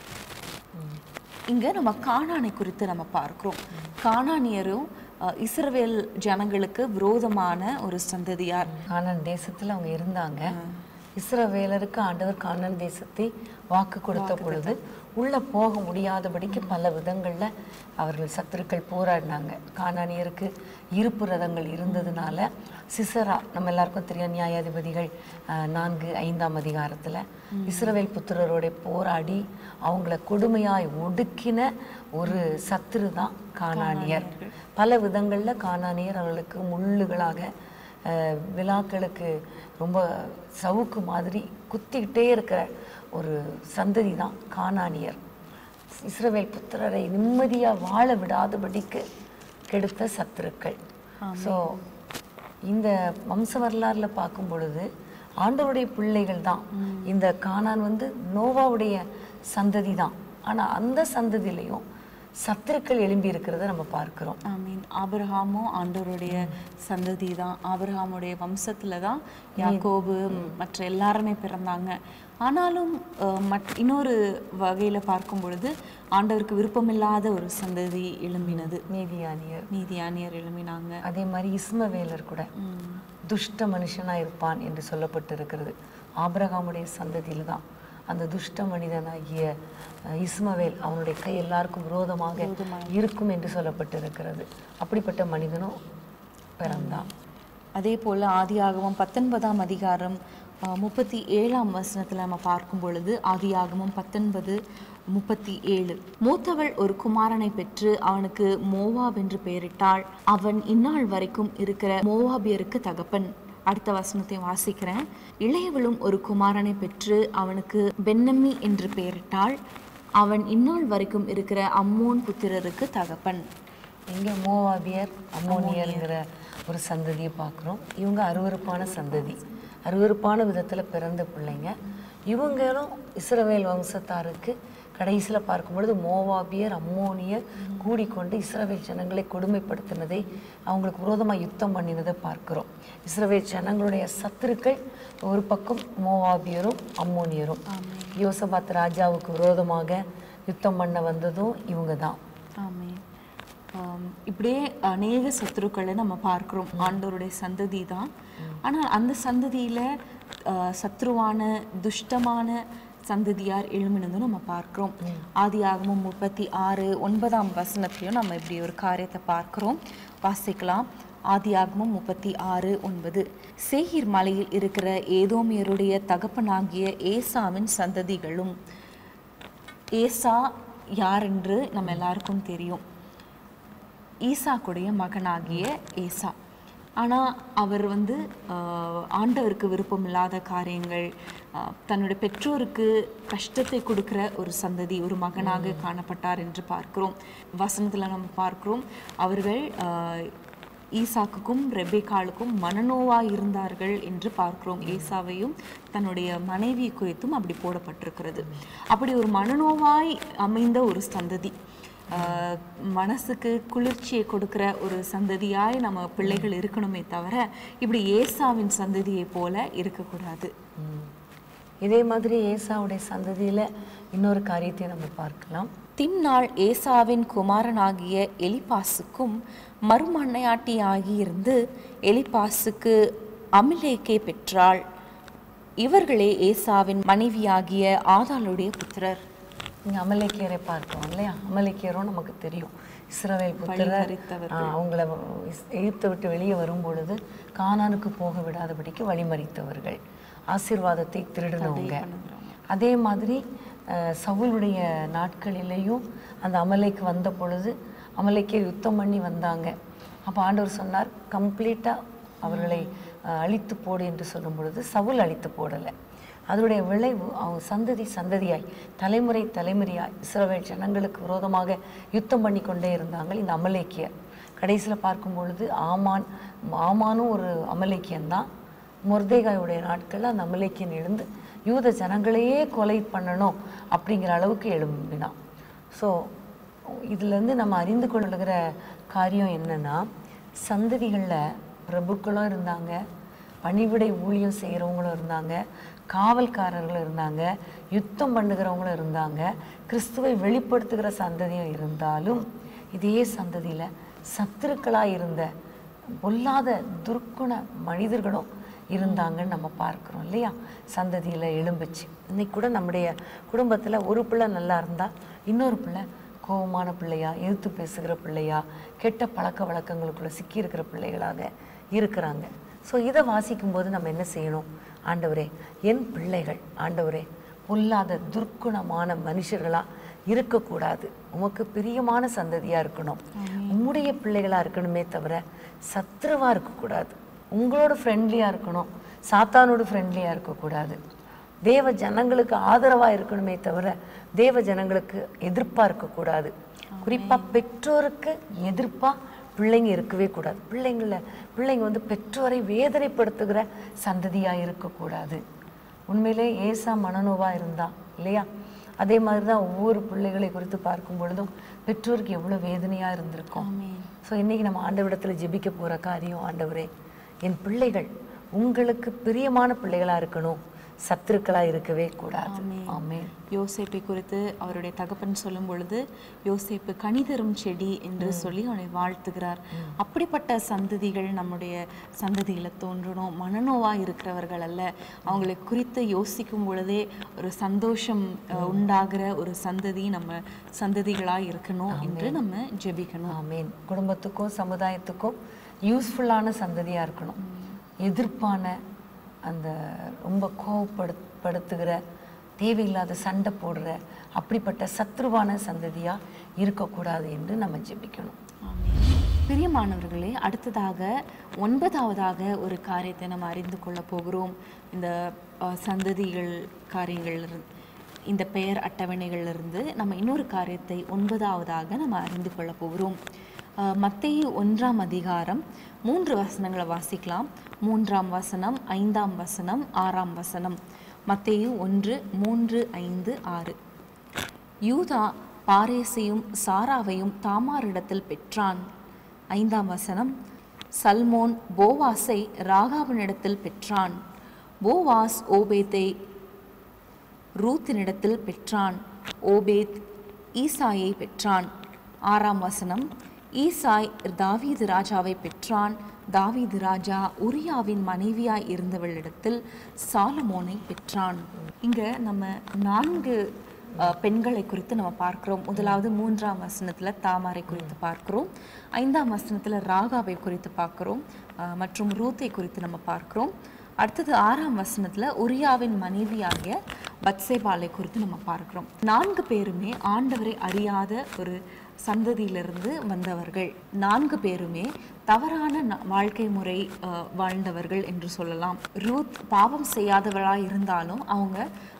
இங்க நம்ம கானானை குறித்து நம்ம பார்க்கிறோம் கானானியரும் அஹ், இஸ்ரவேல் ஜனங்களுக்கு விரோதமான ஒரு சந்ததியார் கானான் தேசத்தில் அவங்க இருந்தாங்க இஸ்ரவேலருக்கு ஆண்டவர் கானான் தேசத்தை வாக்கு கொடுத்த பொழுது உள்ள போக முடியாதபடிக்கு பல விதங்கள்ல அவர்கள் சத்துருக்கள் போராடினாங்க கானானியருக்கு இருப்பு ரதங்கள் இருந்ததுனால சிசரா நம்ம எல்லாருக்கும் தெரியும் நியாயாதிபதிகள் அஹ், நான்கு ஐந்தாம் அதிகாரத்துல இஸ்ரவேல் புத்திரரோட போராடி அவங்கள கொடுமையாய் ஒடுக்கின ஒரு சத்துரு தான் கானானியர் பல விதங்கள்ல கானானியர் அவர்களுக்கு முள்ளுகளாக அஹ், விழாக்களுக்கு ரொம்ப சவுக்கு மாதிரி குத்திக்கிட்டே இருக்கிற ஒரு சந்ததி தான் கானானியர் இஸ்ரவேல் புத்திரரை நிம்மதியாக வாழ விடாதபடிக்கு கெடுத்த சத்துருக்கள் ஸோ இந்த வம்ச வரலாறுல பார்க்கும் பொழுது ஆண்டவருடைய பிள்ளைகள் தான் இந்த கானான் வந்து நோவாவுடைய சந்ததி தான் ஆனால் அந்த சந்ததியிலையும் சத்துருக்கள் எழும்பி இருக்கிறத நம்ம பார்க்கிறோம் ஐ மீன் ஆபிரகாமும் ஆண்டவருடைய சந்ததி தான் ஆபிரகாமுடைய வம்சத்துல தான் யாக்கோபு மற்ற எல்லாருமே பிறந்தாங்க ஆனாலும் அஹ், மட் இன்னொரு வகையில பார்க்கும் பொழுது ஆண்டவருக்கு விருப்பமில்லாத ஒரு சந்ததி எழும்பினது நீதியானியர் நீதியானியர் எழும்பினாங்க அதே மாதிரி இஸ்மவேலர் கூட துஷ்ட மனுஷனா இருப்பான் என்று சொல்லப்பட்டிருக்கிறது ஆபிரகாமுடைய சந்ததியில தான் அந்த துஷ்ட மனிதனாகிய அஹ், இஸ்மவேல் அவனுடைய கை எல்லாருக்கும் விரோதமாக இருக்கும் என்று சொல்லப்பட்டிருக்கிறது அப்படிப்பட்ட மனிதனும் பிறந்தான் அதே போல் ஆதியாகமம் பத்தொன்பதாம் அதிகாரம் அஹ், முப்பத்தி ஏழாம் வசனத்தில் நம்ம பார்க்கும் பொழுது ஆதியாகமம் பத்தொன்பது முப்பத்தி ஏழு மூத்தவள் ஒரு குமாரனை பெற்று அவனுக்கு மோவாப் என்று பெயரிட்டாள் அவன் இந்நாள் வரைக்கும் இருக்கிற மோவாபியருக்கு தகப்பன் அடுத்த வசனத்தை வாசிக்கிறேன் இளையவளும் ஒரு குமாரனை பெற்று அவனுக்கு பென்னம்மி என்று பெயரிட்டாள் அவன் இந்நாள் வரைக்கும் இருக்கிற அம்மோன் புத்திரருக்கு தகப்பன் இங்கே மோவாபியர் அம்மோனியர்ங்கிற ஒரு சந்ததியை பார்க்குறோம் இவங்க அருவருப்பான சந்ததி அருவருப்பான விதத்தில் பிறந்த பிள்ளைங்க இவங்களும் இஸ்ரவேல் வம்சத்தாருக்கு கடைசியில் பார்க்கும் பொழுது மோவாபியர் அம்மோனியர் கூடிக்கொண்டு இஸ்ரவேல் ஜனங்களை கொடுமைப்படுத்தினதை அவங்களுக்கு விரோதமாக யுத்தம் பண்ணினதை பார்க்கிறோம் இஸ்ரவேல் ஜனங்களுடைய சத்துருக்கள் ஒரு பக்கம் மோவாபியரும் அம்மோனியரும் யோசபாத் ராஜாவுக்கு விரோதமாக யுத்தம் பண்ண வந்ததும் இவங்க தான் ஆமென். ஆம், இப்படியே அநேக சத்துருக்களை நம்ம பார்க்கிறோம் ஆண்டவருடைய சந்ததி தான் ஆனால் அந்த சந்ததியில ஆஹ், சத்ருவான துஷ்டமான சந்ததியார் எழுமினதும் நம்ம பார்க்கிறோம் ஆதி ஆகமம் முப்பத்தி ஆறு ஒன்பதாம் வசனத்திலையும் நம்ம இப்படி ஒரு காரியத்தை பார்க்கிறோம் வாசிக்கலாம் ஆதி ஆகமம் முப்பத்தி ஆறு ஒன்பது சேகீர் மலையில் இருக்கிற ஏதோமியருடைய தகப்பனாகிய ஏசாவின் சந்ததிகளும் ஏசா யார் என்று நம்ம எல்லாருக்கும் தெரியும் ஈசாக்குடைய மகனாகிய ஏசா ஆனால் அவர் வந்து ஆஹ், ஆண்டவருக்கு விருப்பமில்லாத காரியங்கள் ஆஹ், தன்னுடைய பெற்றோருக்கு கஷ்டத்தை கொடுக்கிற ஒரு சந்ததி ஒரு மகனாக காணப்பட்டார் என்று பார்க்கிறோம் வசனத்தில் நம்ம பார்க்கிறோம் அவர்கள் ஆஹ், ஈசாக்குக்கும் ரெபேக்காளுக்கும் மனநோவாய் இருந்தார்கள் என்று பார்க்கிறோம் ஏசாவையும் தன்னுடைய மனைவி குறித்தும் அப்படி போடப்பட்டிருக்கிறது அப்படி ஒரு மனநோவாய் அமைந்த ஒரு சந்ததி ஆஹ் மனசுக்கு குளிர்ச்சியை கொடுக்கிற ஒரு சந்ததியாய் நம்ம பிள்ளைகள் இருக்கணுமே தவிர இப்படி ஏசாவின் சந்ததியை போல இருக்கக்கூடாது இதே மாதிரி ஏசாவுடைய சந்ததியில இன்னொரு காரியத்தை நம்ம பார்க்கலாம் திம்னாள் ஏசாவின் குமாரனாகிய எலிபாசுக்கும் மறுமண்ணையாட்டியாகி இருந்து எலிபாசுக்கு அமிலேக்கை பெற்றாள் இவர்களே ஏசாவின் மனைவியாகிய ஆதாளுடைய புத்திரர் இங்க அமலேக்கியரை பார்க்கிறோம் இல்லையா அமலேக்கியரும் நமக்கு தெரியும் இஸ்ரவேல் புத்திரர் வழிமறித்தவர்கள். ஆ, அவங்கள இஸ்- எகிப்தை விட்டு வெளியே வரும் பொழுது கானானுக்கு போக விடாதபடிக்கு வழிமறித்தவர்கள் ஆசீர்வாதத்தை திருடினவங்க அதே மாதிரி அஹ், சவுலுடைய நாட்களிலேயும் அந்த அமலைக்கு வந்த பொழுது அமலைக்கே யுத்தம் பண்ணி வந்தாங்க அப்போ ஆண்டவர் சொன்னார் கம்ப்ளீட்டாக அவர்களை அஹ், அழித்து போடு என்று சொல்லும் பொழுது சவுல் அழித்து போடலை அதனுடைய விளைவு அவங்க சந்ததி சந்ததியாய் தலைமுறை தலைமுறையாய் இஸ்ரவேல் ஜனங்களுக்கு விரோதமாக யுத்தம் பண்ணி கொண்டே இருந்தாங்க இந்த அமலேக்கியர் கடைசியில் பார்க்கும் பொழுது ஆமான் ஆமானும் ஒரு அமலேக்கியன் தான் மொர்தேகாயுடைய நாட்களில் அந்த அமலேக்கியன் எழுந்து யூத ஜனங்களையே கொலை பண்ணணும் அப்படிங்கிற அளவுக்கு எழும்பினான் ஸோ இதுலேருந்து நம்ம அறிந்து கொள்ளுகிற காரியம் என்னன்னா சந்ததிகளில் பிரபுக்களும் இருந்தாங்க பணிவிடை ஊழியம் செய்கிறவங்களும் இருந்தாங்க காவல்காரர்களும் இருந்தாங்க யுத்தம் பண்ணுகிறவங்களும் இருந்தாங்க கிறிஸ்துவை வெளிப்படுத்துகிற சந்ததியும் இருந்தாலும் இதே சந்ததியில் சத்துருக்களாக இருந்த பொல்லாத துர்க்குண மனிதர்களும் இருந்தாங்கன்னு நம்ம பார்க்குறோம் இல்லையா சந்ததியில் எழும்புச்சு இன்னைக்கு கூட நம்முடைய குடும்பத்தில் ஒரு பிள்ளை நல்லா இருந்தால் இன்னொரு பிள்ளை கோபமான பிள்ளையா எதிர்த்து பேசுகிற பிள்ளையா கெட்ட பழக்க வழக்கங்களுக்குள்ள சிக்கி இருக்கிற பிள்ளைகளாக இருக்கிறாங்க ஸோ இதை வாசிக்கும்போது நம்ம என்ன செய்யணும் ஆண்டவரே என் பிள்ளைகள் ஆண்டவரே பொல்லாத துர்க்குணமான மனுஷர்களா இருக்கக்கூடாது உமக்கு பிரியமான சந்ததியா இருக்கணும் உம்முடைய பிள்ளைகளா இருக்கணுமே தவிர சத்ருவா இருக்கக்கூடாது உங்களோட ஃப்ரெண்ட்லியா இருக்கணும் சாத்தானோட ஃப்ரெண்ட்லியா இருக்கக்கூடாது தேவ ஜனங்களுக்கு ஆதரவா இருக்கணுமே தவிர தேவ ஜனங்களுக்கு எதிர்ப்பா இருக்கக்கூடாது குறிப்பா பெற்றோருக்கு எதிர்ப்பா பிள்ளைங்க இருக்கவே கூடாது பிள்ளைங்கள பிள்ளைங்க வந்து பெற்றோரை வேதனைப்படுத்துகிற சந்ததியா இருக்கக்கூடாது உண்மையிலே ஏசா மனநோவா இருந்தா இல்லையா அதே மாதிரி தான் ஒவ்வொரு பிள்ளைகளை குறித்து பார்க்கும் பொழுதும் பெற்றோருக்கு எவ்வளோ வேதனையாக இருந்திருக்கும் ஸோ இன்னைக்கு நம்ம ஆண்டவரிடத்துல ஜெபிக்க போகிற காரியம் ஆண்டவரே என் பிள்ளைகள் உங்களுக்கு பிரியமான பிள்ளைகளாக இருக்கணும் சத்துருக்களாக இருக்கவே கூடாது ஆமென் யோசேப்பை குறித்து அவருடைய தகப்பன் சொல்லும் பொழுது யோசேப்பு கனிதரும் செடி என்று சொல்லி அவனை வாழ்த்துகிறார் அப்படிப்பட்ட சந்ததிகள் நம்முடைய சந்ததியில தோன்றணும் மனநோவா இருக்கிறவர்கள் அல்ல அவங்களை குறித்து யோசிக்கும் பொழுதே ஒரு சந்தோஷம் அஹ், உண்டாகிற ஒரு சந்ததி நம்ம சந்ததிகளாய் இருக்கணும் என்று நம்ம ஜெபிக்கணும் ஆமென் குடும்பத்துக்கும் சமுதாயத்துக்கும் யூஸ்ஃபுல்லான சந்ததியாக இருக்கணும் எதிர்ப்பான அந்த ரொம்ப கோவப்படுத்துகிற தேவையில்லாத சண்டை போடுற அப்படிப்பட்ட சத்ருவான சந்ததியாக இருக்கக்கூடாது என்று நம்ம ஜெபிக்கணும் பிரியமானவர்களே அடுத்ததாக ஒன்பதாவதாக ஒரு காரியத்தை நம்ம அறிந்து கொள்ள போகிறோம் இந்த அஹ், சந்ததிகள் காரியங்கள் இரு- இந்த பெயர் அட்டவணைகளிலிருந்து நம்ம இன்னொரு காரியத்தை ஒன்பதாவதாக நம்ம அறிந்து கொள்ள போகிறோம் அஹ், மத்தேயு ஒன்றாம் அதிகாரம் மூன்று வசனங்களை வாசிக்கலாம் மூன்றாம் வசனம் ஐந்தாம் வசனம் ஆறாம் வசனம் மத்தேயு ஒன்று மூன்று ஐந்து ஆறு யூதா பாரேசையும் சாராவையும் தாமாரிடத்தில் பெற்றான் ஐந்தாம் வசனம் சல்மோன் போவாஸை ராகாவினிடத்தில் பெற்றான் போவாஸ் ஓபேத்தை ரூத்தினிடத்தில் பெற்றான் ஓபேத் ஈசாயை பெற்றான் ஆறாம் வசனம் ஈசாய் தாவீது ராஜாவை பெற்றான் தாவீது ராஜா உரியாவின் மனைவியாய் இருந்தவளிடத்தில் சாலமோனை பெற்றான் இங்க நம்ம நான்கு அஹ், பெண்களை குறித்து நம்ம பார்க்கிறோம் முதலாவது மூன்றாம் வசனத்துல தாமாரை குறித்து பார்க்கிறோம் ஐந்தாம் வசனத்துல ராகாவை குறித்து பார்க்கிறோம் அஹ், மற்றும் ரூத்தை குறித்து நம்ம பார்க்கிறோம் அடுத்தது ஆறாம் வசனத்துல உரியாவின் மனைவியாகிய பத்சேபாலை குறித்து நம்ம பார்க்கிறோம் நான்கு பேருமே ஆண்டவரை அறியாத ஒரு சந்ததியிலிருந்து வந்தவர்கள் நான்கு பேருமே தவறான ந- வாழ்க்கை முறை அஹ், வாழ்ந்தவர்கள் என்று சொல்லலாம் ரூத் பாவம் செய்யாதவளாய் இருந்தாலும் அவங்க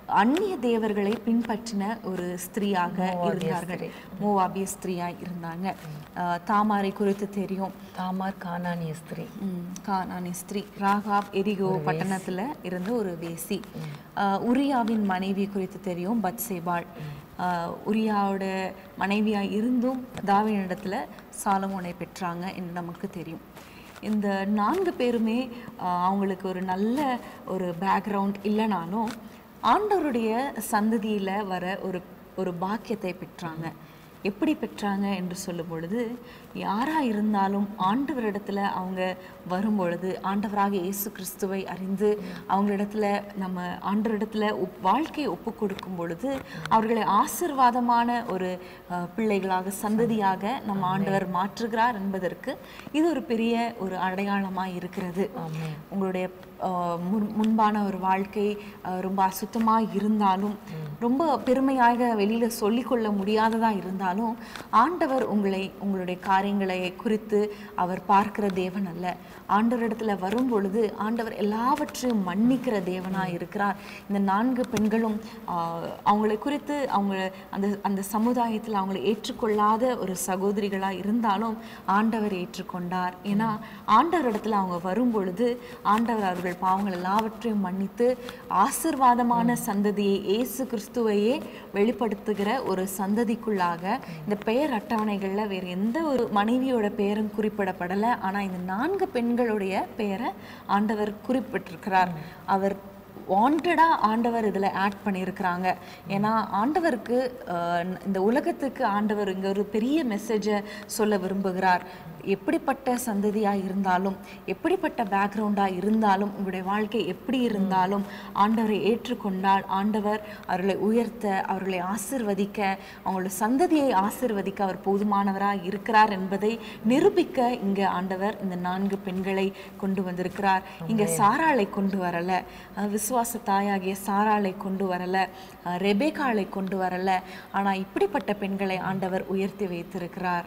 அந்நிய தேவர்களை பின்பற்றின ஒரு ஸ்திரீயாக இருந்தார்கள் மோவாபிய ஸ்திரீயாக இருந்தாங்க அஹ், தாமாரை குறித்து தெரியும் தாமார் கானானிய ஸ்திரீ ம், கானானி ஸ்திரீ ராகாப் எரிகோ பட்டணத்துல இருந்த ஒரு வேசி அஹ், உரியாவின் மனைவி குறித்து தெரியும் பத்சேபாள் அஹ், உரியாவோட மனைவியா இருந்தும் தாவீனிடத்துல சாலமோனை பெற்றாங்க என்று நமக்கு தெரியும் இந்த நான்கு பேருமே அஹ், அவங்களுக்கு ஒரு நல்ல ஒரு பேக்ரவுண்ட் இல்லைனாலும் ஆண்டவருடைய சந்ததியில வர ஒரு ஒரு பாக்கியத்தை பெற்றாங்க எப்படி பெற்றாங்க என்று சொல்லும் பொழுது யாராக இருந்தாலும் ஆண்டவரிடத்துல அவங்க வரும்பொழுது ஆண்டவராக இயேசு கிறிஸ்துவை அறிந்து அவங்களிடத்துல நம்ம ஆண்டவரிடத்துல ஒப் வாழ்க்கையை ஒப்பு கொடுக்கும் பொழுது அவர்களை ஆசிர்வாதமான ஒரு அஹ், பிள்ளைகளாக சந்ததியாக நம்ம ஆண்டவர் மாற்றுகிறார் என்பதற்கு இது ஒரு பெரிய ஒரு அடையாளமாக இருக்கிறது உங்களுடைய அஹ், முன்- முன்பான ஒரு வாழ்க்கை அஹ், ரொம்ப அசுத்தமாக இருந்தாலும் ரொம்ப பெருமையாக வெளியில சொல்லிக்கொள்ள முடியாததா இருந்தாலும் ஆண்டவர் உங்களை உங்களுடைய காரியங்களை குறித்து அவர் பார்க்கிற தேவன் அல்ல ஆண்டவரிடத்துல வரும் பொழுது ஆண்டவர் எல்லாவற்றையும் மன்னிக்கிற தேவனா இருக்கிறார் இந்த நான்கு பெண்களும் ஆஹ், அவங்களை குறித்து அவங்க அந்த அந்த சமுதாயத்தில் அவங்களை ஏற்றுக்கொள்ளாத ஒரு சகோதரிகளா இருந்தாலும் ஆண்டவர் ஏற்றுக்கொண்டார் ஏன்னா ஆண்டவரிடத்துல அவங்க வரும் பொழுது ஆண்டவர் அவர்கள் பாவங்கள் எல்லாவற்றையும் மன்னித்து ஆசிர்வாதமான சந்ததியை இயேசு கிறிஸ்துவையே வெளிப்படுத்துகிற ஒரு சந்ததிக்குள்ளாக இந்த பெயர் அட்டவணைகள்ல வேற எந்த ஒரு மனைவியோட பெயரும் குறிப்பிடப்படலை ஆனா இந்த நான்கு பெண்களுடைய பெயரை ஆண்டவர் குறிப்பிட்டிருக்கிறார் அவர் வாண்டடாக ஆண்டவர் இதில் ஆட் பண்ணியிருக்கிறாங்க ஏன்னா ஆண்டவருக்கு அஹ், இந்த உலகத்துக்கு ஆண்டவர் இங்கே ஒரு பெரிய மெசேஜை சொல்ல விரும்புகிறார் எப்படிப்பட்ட சந்ததியாக இருந்தாலும் எப்படிப்பட்ட பேக்ரவுண்டாக இருந்தாலும் உங்களுடைய வாழ்க்கை எப்படி இருந்தாலும் ஆண்டவரை ஏற்றுக்கொண்டால் ஆண்டவர் அவர்களை உயர்த்த அவர்களை ஆசிர்வதிக்க அவங்களோட சந்ததியை ஆசிர்வதிக்க அவர் போதுமானவராக இருக்கிறார் என்பதை நிரூபிக்க இங்கே ஆண்டவர் இந்த நான்கு பெண்களை கொண்டு வந்திருக்கிறார் இங்கே சாராளை கொண்டு வரல அஹ் விசுவாச தாயாகிய சாராளை கொண்டு வரல அஹ் ரெபேக்காளை கொண்டு வரல ஆனா இப்படிப்பட்ட பெண்களை ஆண்டவர் உயர்த்தி வைத்திருக்கிறார்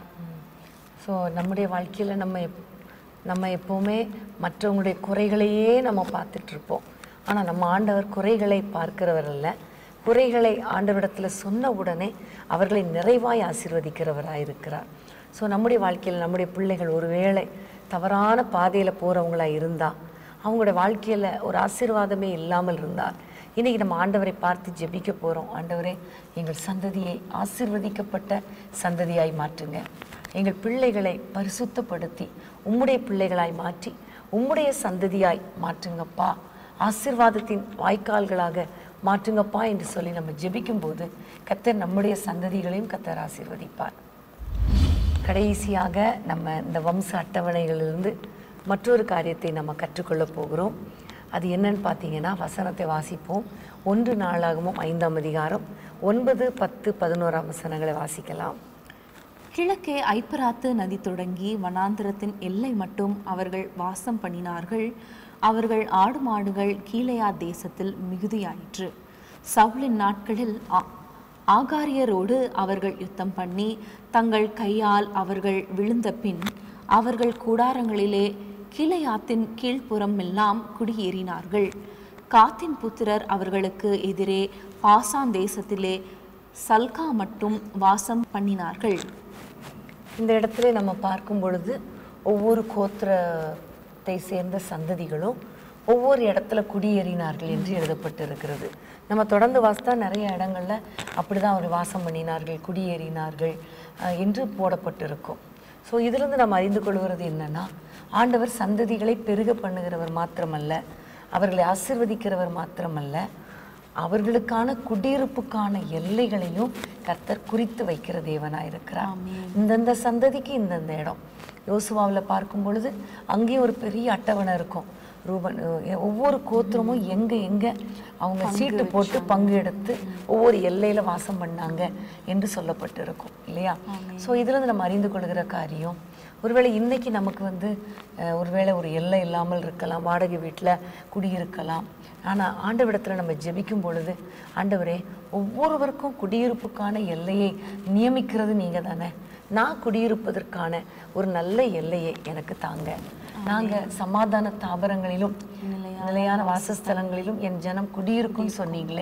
ஸோ நம்முடைய வாழ்க்கையில் நம்ம எப் நம்ம எப்போவுமே மற்றவங்களுடைய குறைகளையே நம்ம பார்த்துட்டு இருப்போம் ஆனால் நம்ம ஆண்டவர் குறைகளை பார்க்கிறவர் அல்ல குறைகளை ஆண்டவரிடத்தில் சொன்ன உடனே அவர்களை நிறைவாய் ஆசீர்வதிக்கிறவராக இருக்கிறார் ஸோ நம்முடைய வாழ்க்கையில் நம்முடைய பிள்ளைகள் ஒருவேளை தவறான பாதையில் போகிறவங்களா இருந்தால் அவங்களோட வாழ்க்கையில் ஒரு ஆசீர்வாதமே இல்லாமல் இருந்தால் இன்றைக்கி நம்ம ஆண்டவரை பார்த்து ஜெபிக்க போகிறோம் ஆண்டவரே எங்கள் சந்ததியை ஆசீர்வதிக்கப்பட்ட சந்ததியாய் மாற்றுங்க எங்கள் பிள்ளைகளை பரிசுத்தப்படுத்தி உம்முடைய பிள்ளைகளாய் மாற்றி உம்முடைய சந்ததியாய் மாற்றுங்கப்பா ஆசீர்வாதத்தின் வாய்க்கால்களாக மாற்றுங்கப்பா என்று சொல்லி நம்ம ஜெபிக்கும்போது கத்தர் நம்முடைய சந்ததிகளையும் கத்தர் ஆசீர்வதிப்பார் கடைசியாக நம்ம இந்த வம்ச அட்டவணைகளிலிருந்து மற்றொரு காரியத்தை நம்ம கற்றுக்கொள்ள போகிறோம் அது என்னன்னு பார்த்தீங்கன்னா வசனத்தை வாசிப்போம் ஒன்று நாளாகவும் ஐந்தாம் அதிகாரம் ஒன்பது பத்து பதினோராம் வசனங்களை வாசிக்கலாம் கிழக்கே ஐப்பராத்து நதி தொடங்கி வனாந்திரத்தின் எல்லை மட்டும் அவர்கள் வாசம் பண்ணினார்கள் அவர்கள் ஆடு மாடுகள் கீழையா தேசத்தில் மிகுதியாயிற்று சவுலின் நாட்களில் ஆ- ஆகாரியரோடு அவர்கள் யுத்தம் பண்ணி தங்கள் கையால் அவர்கள் விழுந்த பின் அவர்கள் கூடாரங்களிலே கீழையாத்தின் கீழ்ப்புறம் எல்லாம் குடியேறினார்கள் காத்தின் புத்திரர் அவர்களுக்கு எதிரே பாசான் தேசத்திலே சல்கா மட்டும் வாசம் பண்ணினார்கள் இந்த இடத்துல நம்ம பார்க்கும் பொழுது ஒவ்வொரு கோத்திரத்தை சேர்ந்த சந்ததிகளும் ஒவ்வொரு இடத்துல குடியேறினார்கள் என்று எழுதப்பட்டிருக்கிறது நம்ம தொடர்ந்து வாசித்தா நிறைய இடங்கள்ல அப்படிதான் அவர் வாசம் பண்ணினார்கள் குடியேறினார்கள் அஹ், என்று போடப்பட்டிருக்கும் ஸோ இதிலிருந்து நம்ம அறிந்து கொள்வது என்னன்னா ஆண்டவர் சந்ததிகளை பெருக பண்ணுகிறவர் மாத்திரமல்ல அவர்களை ஆசிர்வதிக்கிறவர் மாத்திரமல்ல அவர்களுக்கான குடியிருப்புக்கான எல்லைகளையும் கர்த்தர் குறித்து வைக்கிற தேவனாய் இருக்கிறார் இந்தந்த சந்ததிக்கு இந்தந்த இடம் யோசுவாவில் பார்க்கும் பொழுது அங்கேயும் ஒரு பெரிய அட்டவணை இருக்கும் ரூபன் அஹ் ஒவ்வொரு கோத்திரமும் எங்க எங்க அவங்க சீட்டு போட்டு பங்கு எடுத்து ஒவ்வொரு எல்லையில வாசம் பண்ணாங்க என்று சொல்லப்பட்டிருக்கும் இல்லையா ஸோ இதுல இருந்து நம்ம அறிந்து கொள்கிற காரியம் ஒருவேளை இன்னைக்கு நமக்கு வந்து அஹ், ஒருவேளை ஒரு எல்லை இல்லாமல் இருக்கலாம் வாடகை வீட்டில் குடியிருக்கலாம் ஆனால் ஆண்டவிடத்தில் நம்ம ஜெபிக்கும் பொழுது ஆண்டவரே ஒவ்வொருவருக்கும் குடியிருப்புக்கான எல்லையை நியமிக்கிறது நீங்கள் தானே நான் குடியிருப்பதற்கான ஒரு நல்ல எல்லையை எனக்கு தாங்க நாங்கள் சமாதான தாபரங்களிலும் நிலையான வாசஸ்தலங்களிலும் என் ஜனம் குடியிருக்கும்னு சொன்னீங்களே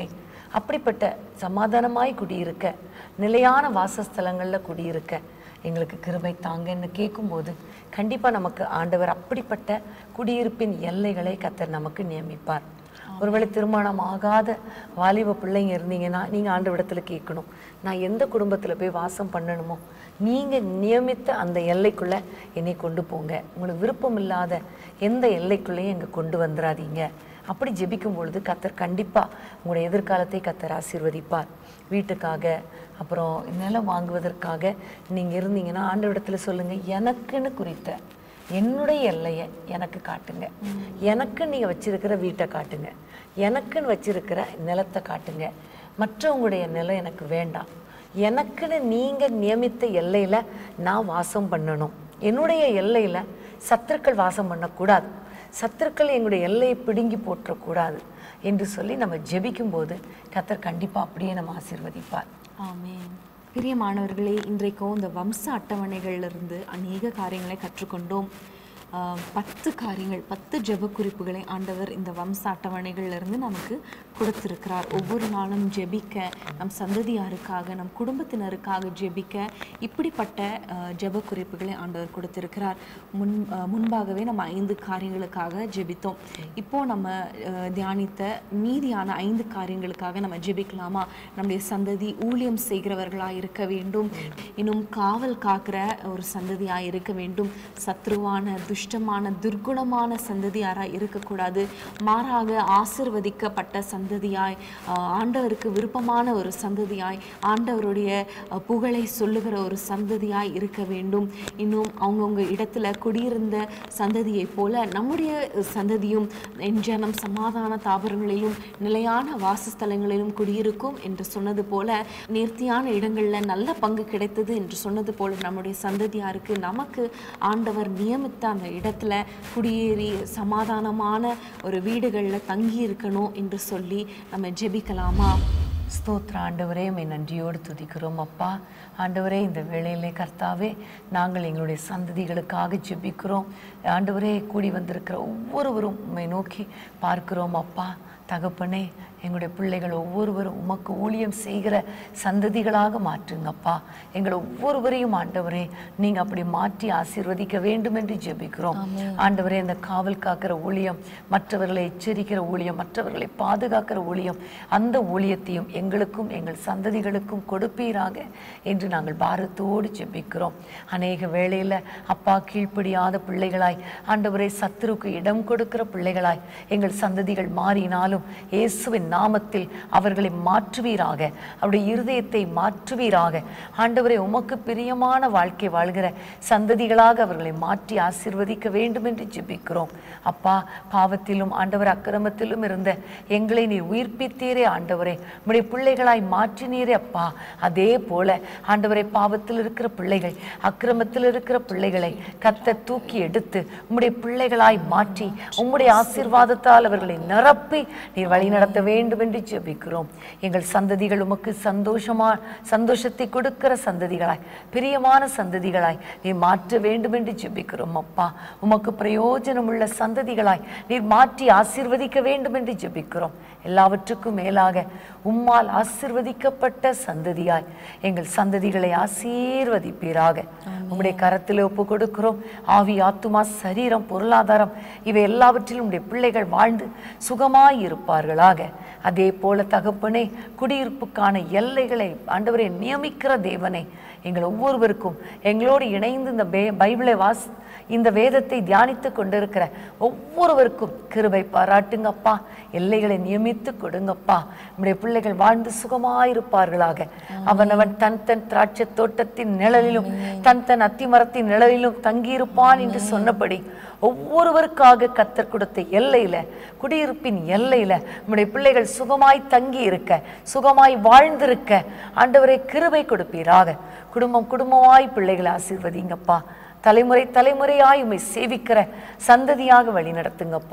அப்படிப்பட்ட சமாதானமாய் குடியிருக்க நிலையான வாசஸ்தலங்களில் குடியிருக்க எங்களுக்கு கிருபை தாங்கன்னு கேட்கும்போது கண்டிப்பாக நமக்கு ஆண்டவர் அப்படிப்பட்ட குடியிருப்பின் எல்லைகளை கத்தர் நமக்கு நியமிப்பார் ஒருவேளை திருமணம் ஆகாத வாலிப பிள்ளைங்க இருந்தீங்கன்னா நீங்கள் ஆண்டவிடத்தில் கேட்கணும் நான் எந்த குடும்பத்தில் போய் வாசம் பண்ணணுமோ நீங்கள் நியமித்த அந்த எல்லைக்குள்ளே என்னை கொண்டு போங்க உங்களுக்கு விருப்பம் இல்லாத எந்த எல்லைக்குள்ளேயும் எங்கே கொண்டு வந்துடாதீங்க அப்படி ஜெபிக்கும் பொழுது கத்தர் கண்டிப்பாக உங்களுடைய எதிர்காலத்தை கத்தர் ஆசீர்வதிப்பார் வீட்டுக்காக அப்புறம் நிலம் வாங்குவதற்காக நீங்கள் இருந்தீங்கன்னா ஆண்டவிடத்தில் சொல்லுங்கள் எனக்குன்னு குறித்த என்னுடைய எல்லையை எனக்கு காட்டுங்க எனக்கு நீங்கள் வச்சிருக்கிற வீட்டை காட்டுங்க எனக்குன்னு வச்சிருக்கிற நிலத்தை காட்டுங்க மற்றவங்களுடைய நிலம் எனக்கு வேண்டாம் எனக்குன்னு நீங்கள் நியமித்த எல்லையில் நான் வாசம் பண்ணணும் என்னுடைய எல்லையில் சத்துருக்கள் வாசம் பண்ணக்கூடாது சத்துருக்கள் எங்களுடைய எல்லையை பிடுங்கி போற்றக்கூடாது என்று சொல்லி நம்ம ஜெபிக்கும் போது கத்தர் கண்டிப்பாக அப்படியே நம்ம ஆசீர்வதிப்பார் ஆமென் பிரியமானவர்களே இன்றைக்கும் இந்த வம்ச அட்டவணைகளிலிருந்து அநேக காரியங்களை கற்றுக்கொண்டோம் ஆஹ் பத்து காரியங்கள் பத்து ஜெப குறிப்புகளை ஆண்டவர் இந்த வம்ச அட்டவணைகளிலிருந்து நமக்கு கொடுத்திருக்கிறார் ஒவ்வொரு நாளும் ஜெபிக்க நம் சந்ததியாருக்காக நம் குடும்பத்தினருக்காக ஜெபிக்க இப்படிப்பட்ட ஆஹ் ஜெப குறிப்புகளை ஆண்டவர் கொடுத்திருக்கிறார் முன் ஆஹ் முன்பாகவே நம்ம ஐந்து காரியங்களுக்காக ஜெபித்தோம் இப்போ நம்ம ஆஹ் தியானித்த மீதியான ஐந்து காரியங்களுக்காக நம்ம ஜெபிக்கலாமா நம்முடைய சந்ததி ஊழியம் செய்கிறவர்களாக இருக்க வேண்டும் இன்னும் காவல் காக்கிற ஒரு சந்ததியாக இருக்க வேண்டும் சத்ருவான துஷ்டமான துர்குணமான சந்ததியாராக இருக்கக்கூடாது மாறாக ஆசிர்வதிக்கப்பட்ட சந்ததியாய் ஆஹ் ஆண்டவருக்கு விருப்பமான ஒரு சந்ததியாய் ஆண்டவருடைய அஹ், புகழை சொல்லுகிற ஒரு சந்ததியாய் இருக்க வேண்டும் இன்னும் அவங்கவுங்க இடத்துல குடியிருந்த சந்ததியைப் போல நம்முடைய சந்ததியும் என்ஜனம் சமாதான தாபரங்களிலும் நிலையான வாசஸ்தலங்களிலும் குடியிருக்கும் என்று சொன்னது போல நேர்த்தியான இடங்களில் நல்ல பங்கு கிடைத்தது என்று சொன்னது போல நம்முடைய சந்ததியாருக்கு நமக்கு ஆண்டவர் நியமித்த அந்த இடத்துல குடியேறி சமாதானமான ஒரு வீடுகளில் தங்கி இருக்கணும் என்று சொல்லி நம்ம ஜெபிக்கலாமா ஸ்தோத்திர ஆண்டவரே உம்மை நன்றியோடு துதிக்கிறோம் அப்பா ஆண்டவரே இந்த வேளையிலே கர்த்தாவே நாங்கள் எங்களுடைய சந்ததிகளுக்காக ஜெபிக்கிறோம் ஆண்டவரே கூடி வந்திருக்கிற ஒவ்வொருவரும் உம்மை நோக்கி பார்க்கிறோம் அப்பா தகப்பனே எங்களுடைய பிள்ளைகள் ஒவ்வொருவரும் உமக்கு ஊழியம் செய்கிற சந்ததிகளாக மாற்றுங்கப்பா எங்களை ஒவ்வொருவரையும் ஆண்டவரே நீங்க அப்படி மாற்றி ஆசீர்வதிக்க வேண்டும் என்று ஜெபிக்கிறோம் ஆண்டவரே இந்த காவல் காக்கிற ஊழியம் மற்றவர்களை எச்சரிக்கிற ஊழியம் மற்றவர்களை பாதுகாக்கிற ஊழியம் அந்த ஊழியத்தையும் எங்களுக்கும் எங்கள் சந்ததிகளுக்கும் கொடுப்பீராக என்று நாங்கள் பாரத்தோடு ஜெபிக்கிறோம் அநேக வேளையில் அப்பா கீழ்ப்படியாத பிள்ளைகளாய் ஆண்டவரே சத்துருக்கு இடம் கொடுக்கிற பிள்ளைகளாய் எங்கள் சந்ததிகள் மாறினாலும் இயேசுவின் நாமத்தில் அவர்களை மாற்றுவீராக அவருடைய இருதயத்தை மாற்றுவீராக ஆண்டவரே உமக்கு பிரியமான வாழ்க்கை வாழ்கிற சந்ததிகளாக அவர்களை மாற்றி ஆசீர்வதிக்க வேண்டும் என்று ஜெபிக்கிறோம் அப்பா பாவத்திலும் ஆண்டவர் அக்கிரமத்திலும் இருந்த எங்களை நீர் உயிர்ப்பித்தீரே ஆண்டவரே உம்முடைய பிள்ளைகளாய் மாற்றினீரே அப்பா அதே போல ஆண்டவரை பாவத்தில் இருக்கிற பிள்ளைகள் அக்கிரமத்தில் இருக்கிற பிள்ளைகளை கத்த தூக்கி எடுத்து உம்முடைய பிள்ளைகளாய் மாற்றி உம்முடைய ஆசீர்வாதத்தால் அவர்களை நிரப்பி நீர் வழி நடத்த வேண்டும் என்று ஜெபிக்கிறோம் எங்கள் சந்ததிகள் உமக்கு சந்தோஷமா சந்தோஷத்தை கொடுக்கிற சந்ததிகளாய் பிரியமான சந்ததிகளாய் நீர் மாற்ற வேண்டும் என்று ஜெபிக்கிறோம் அப்பா உமக்கு பிரயோஜனமுள்ள சந்ததிகளாய் நீர் மாற்றி ஆசீர்வதிக்க வேண்டும் என்று ஜெபிக்கிறோம் எல்லாவற்றுக்கும் மேலாக உம்மால் ஆசீர்வதிக்கப்பட்ட சந்ததியாய் எங்கள் சந்ததிகளை ஆசீர்வதிப்பீராக உம்முடைய கரத்தில் ஒப்பு கொடுக்கிறோம் ஆவி ஆத்துமா சரீரம் பொருளாதாரம் இவை எல்லாவற்றிலும் உம்முடைய பிள்ளைகள் வாழ்ந்து சுகமாய் இருப்பார்களாக அதே போல தகப்பனே குடியிருப்புக்கான எல்லைகளை ஆண்டவரை நியமிக்கிற தேவனே எங்கள் ஒவ்வொருவருக்கும் எங்களோடு இணைந்து இந்த பே- பைபிளை வாஸ் இந்த வேதத்தை தியானித்து கொண்டிருக்கிற ஒவ்வொருவருக்கும் கிருபை பாராட்டுங்கப்பா எல்லைகளை நியமித்து கொடுங்கப்பா நம்முடைய பிள்ளைகள் வாழ்ந்து சுகமாயிருப்பார்களாக அவனவன் தன் தன் திராட்சை தோட்டத்தின் நிழலிலும் தன் தன் அத்திமரத்தின் நிழலிலும் தங்கியிருப்பான் என்று சொன்னபடி ஒவ்வொருவருக்காக கத்தர் கொடுத்த எல்லையில குடியிருப்பின் எல்லையில நம்முடைய பிள்ளைகள் சுகமாய் தங்கி இருக்க சுகமாய் வாழ்ந்திருக்க ஆண்டவரை கிருபை கொடுப்பீராக குடும்பம் குடும்பமாய் பிள்ளைகளை ஆசீர்வதிங்கப்பா தலைமுறை தலைமுறையாய் உம்மை சேவிக்கிற சந்ததியாக வழி நடத்துங்கப்பா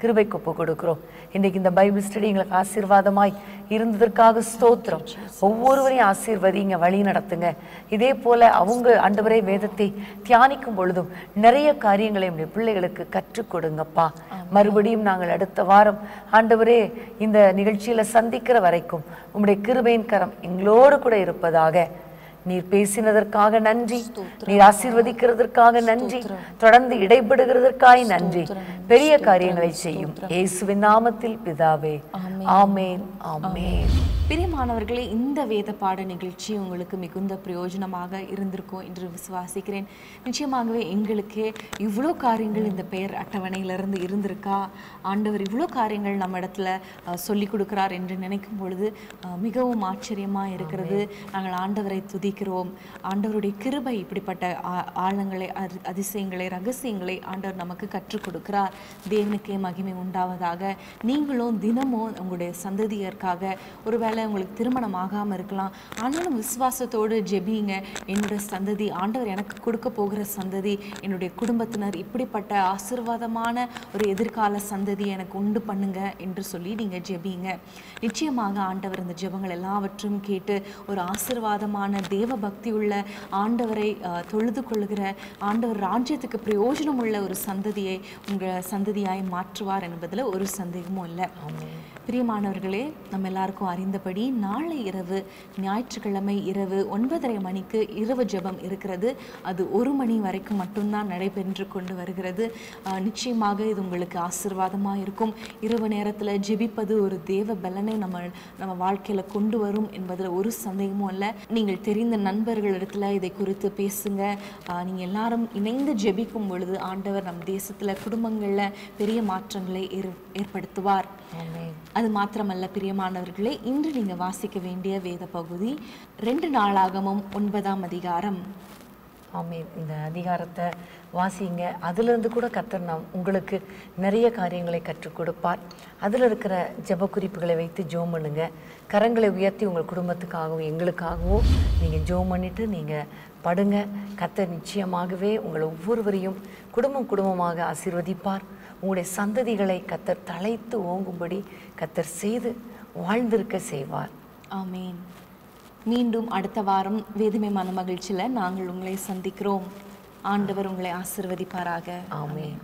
கிருபைக்கு ஒப்பு கொடுக்கிறோம் இன்றைக்கு இந்த பைபிள் ஸ்டடி எங்களுக்கு ஆசீர்வாதமாய் இருந்ததற்காக ஸ்தோத்திரம் ஒவ்வொருவரையும் ஆசீர்வதிங்க வழி நடத்துங்க இதே போல அவங்க ஆண்டவரே வேதத்தை தியானிக்கும் பொழுதும் நிறைய காரியங்களை நம்முடைய பிள்ளைகளுக்கு கற்றுக் கொடுங்கப்பா மறுபடியும் நாங்கள் அடுத்த வாரம் ஆண்டவரே இந்த நிகழ்ச்சியில சந்திக்கிற வரைக்கும் உம்முடைய கிருபையின் கரம் எங்களோடு கூட இருப்பதாக நீர் பேசினதற்காக நன்றி நீர் ஆசீர்வதிக்கிறதற்காக நன்றி தொடர்ந்து இடைபடுகிறதற்காக நன்றி பெரிய காரியங்களை செய்யும் இயேசுவின் நாமத்தில் பிதாவே ஆமேன் ஆமேன் பிரியமானவர்களே இந்த வேத பாட நிகழ்ச்சி உங்களுக்கு மிகுந்த பிரயோஜனமாக இருந்திருக்கும் என்று விசுவாசிக்கிறேன் நிச்சயமாகவே எங்களுக்கே இவ்வளோ காரியங்கள் இந்த பெயர் அட்டவணையிலிருந்து இருந்திருக்கா ஆண்டவர் இவ்வளோ காரியங்கள் நம்ம இடத்துல அஹ், சொல்லிக் கொடுக்கிறார் என்று நினைக்கும் பொழுது அஹ், மிகவும் ஆச்சரியமாக இருக்கிறது நாங்கள் ஆண்டவரை துதிக்கிறோம் ஆண்டவருடைய கிருபை இப்படிப்பட்ட ஆ- ஆழங்களை அரி- அதிசயங்களை ரகசியங்களை ஆண்டவர் நமக்கு கற்றுக் கொடுக்கிறார் தேவனுக்கே மகிமை உண்டாவதாக நீங்களும் தினமும் உங்களுடைய சந்ததியருக்காக ஒருவேளை உங்களுக்கு திருமணம் ஆகாமல் இருக்கலாம் ஆனாலும் விசுவாசத்தோடு ஜெபிங்க என்னோட சந்ததி ஆண்டவர் எனக்கு கொடுக்க போகிற சந்ததி என்னுடைய குடும்பத்தினர் இப்படிப்பட்ட ஆசீர்வாதமான ஒரு எதிர்கால சந்ததி எனக்கு உண்டு பண்ணுங்க என்று சொல்லி நீங்கள் ஜெபிங்க நிச்சயமாக ஆண்டவர் இந்த ஜெபங்கள் எல்லாவற்றையும் கேட்டு ஒரு ஆசீர்வாதமான தேவ பக்தி உள்ள ஆண்டவரை அஹ், தொழுது கொள்ளுகிற ஆண்டவர் ராஜ்யத்துக்கு பிரயோஜனம் உள்ள ஒரு சந்ததியை உங்கள் சந்ததியாய் மாற்றுவார் என்பதில் ஒரு சந்தேகமும் இல்லை பிரியமானவர்களே நம்ம எல்லாருக்கும் அறிந்தபடி நாளை இரவு ஞாயிற்றுக்கிழமை இரவு ஒன்பதரை மணிக்கு இரவு ஜெபம் இருக்கிறது அது ஒரு மணி வரைக்கும் மட்டும்தான் நடைபெற்று கொண்டு வருகிறது ஆஹ் நிச்சயமாக இது உங்களுக்கு ஆசீர்வாதமாக இருக்கும் இரவு நேரத்தில் ஜெபிப்பது ஒரு தேவ பலனை நம்ம நம்ம வாழ்க்கையில் கொண்டு வரும் என்பதில் ஒரு சந்தேகமும் இல்லை நீங்கள் தெரிந்த நண்பர்களிடத்தில் இதை குறித்து பேசுங்க ஆஹ் நீங்க எல்லாரும் இணைந்து ஜெபிக்கும் பொழுது ஆண்டவர் நம் தேசத்தில் குடும்பங்களில் பெரிய மாற்றங்களை ஏற் ஏற்படுத்துவார் ஆமென் அது மாத்திரமல்ல பிரியமானவர்களே இன்று நீங்க வாசிக்க வேண்டிய வேத பகுதி ரெண்டு நாளாகமும் ஒன்பதாம் அதிகாரம் ஆமென் இந்த அதிகாரத்தை வாசிங்க அதிலிருந்து கூட கத்தர் நாம் உங்களுக்கு நிறைய காரியங்களை கற்றுக் கொடுப்பார் அதில் இருக்கிற ஜெப குறிப்புகளை வைத்து ஜோம் பண்ணுங்க கரங்களை உயர்த்தி உங்கள் குடும்பத்துக்காகவும் எங்களுக்காகவும் நீங்கள் ஜோம் பண்ணிட்டு நீங்கள் படுங்க கத்தர் நிச்சயமாகவே உங்கள் ஒவ்வொருவரையும் குடும்பம் குடும்பமாக ஆசீர்வதிப்பார் உங்களுடைய சந்ததிகளை கத்தர் தலைத்து ஓங்கும்படி கத்தர் செய்து வாழ்ந்திருக்க செய்வார் ஆமேன் மீண்டும் அடுத்த வாரம் வேதுமை மன மகிழ்ச்சியில் நாங்கள் உங்களை சந்திக்கிறோம் ஆண்டவர் உங்களை ஆசிர்வதிப்பாராக ஆமென்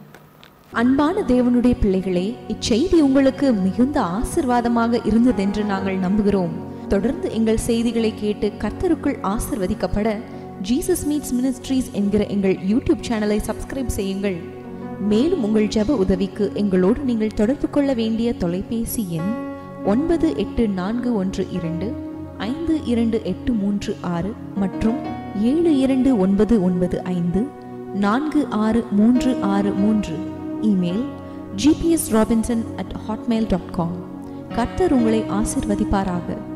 அன்பான தேவனுடைய பிள்ளைகளே இச்செய்தி உங்களுக்கு மிகுந்த ஆசிர்வாதமாக இருந்ததென்று நாங்கள் நம்புகிறோம் தொடர்ந்து எங்கள் செய்திகளை கேட்டு கர்த்தருக்குள் ஆசிர்வதிக்கப்பட ஜீசஸ் மீட்ஸ் மினிஸ்ட்ரீஸ் என்கிற எங்கள் யூடியூப் சேனலை சப்ஸ்கிரைப் செய்யுங்கள் மேலும் உங்கள் ஜெப உதவிக்கு எங்களோடு நீங்கள் தொடர்பு கொள்ள வேண்டிய தொலைபேசி எண் ஒன்பது எட்டு நான்கு ஒன்று இரண்டு ஐந்து இரண்டு எட்டு மூன்று ஆறு மற்றும் ஏழு இரண்டு ஒன்பது ஒன்பது ஐந்து நான்கு ஆறு மூன்று ஆறு மூன்று email GPS Robinson at Hotmail dot com கர்த்தர் உங்களை ஆசிர்வதிப்பாராக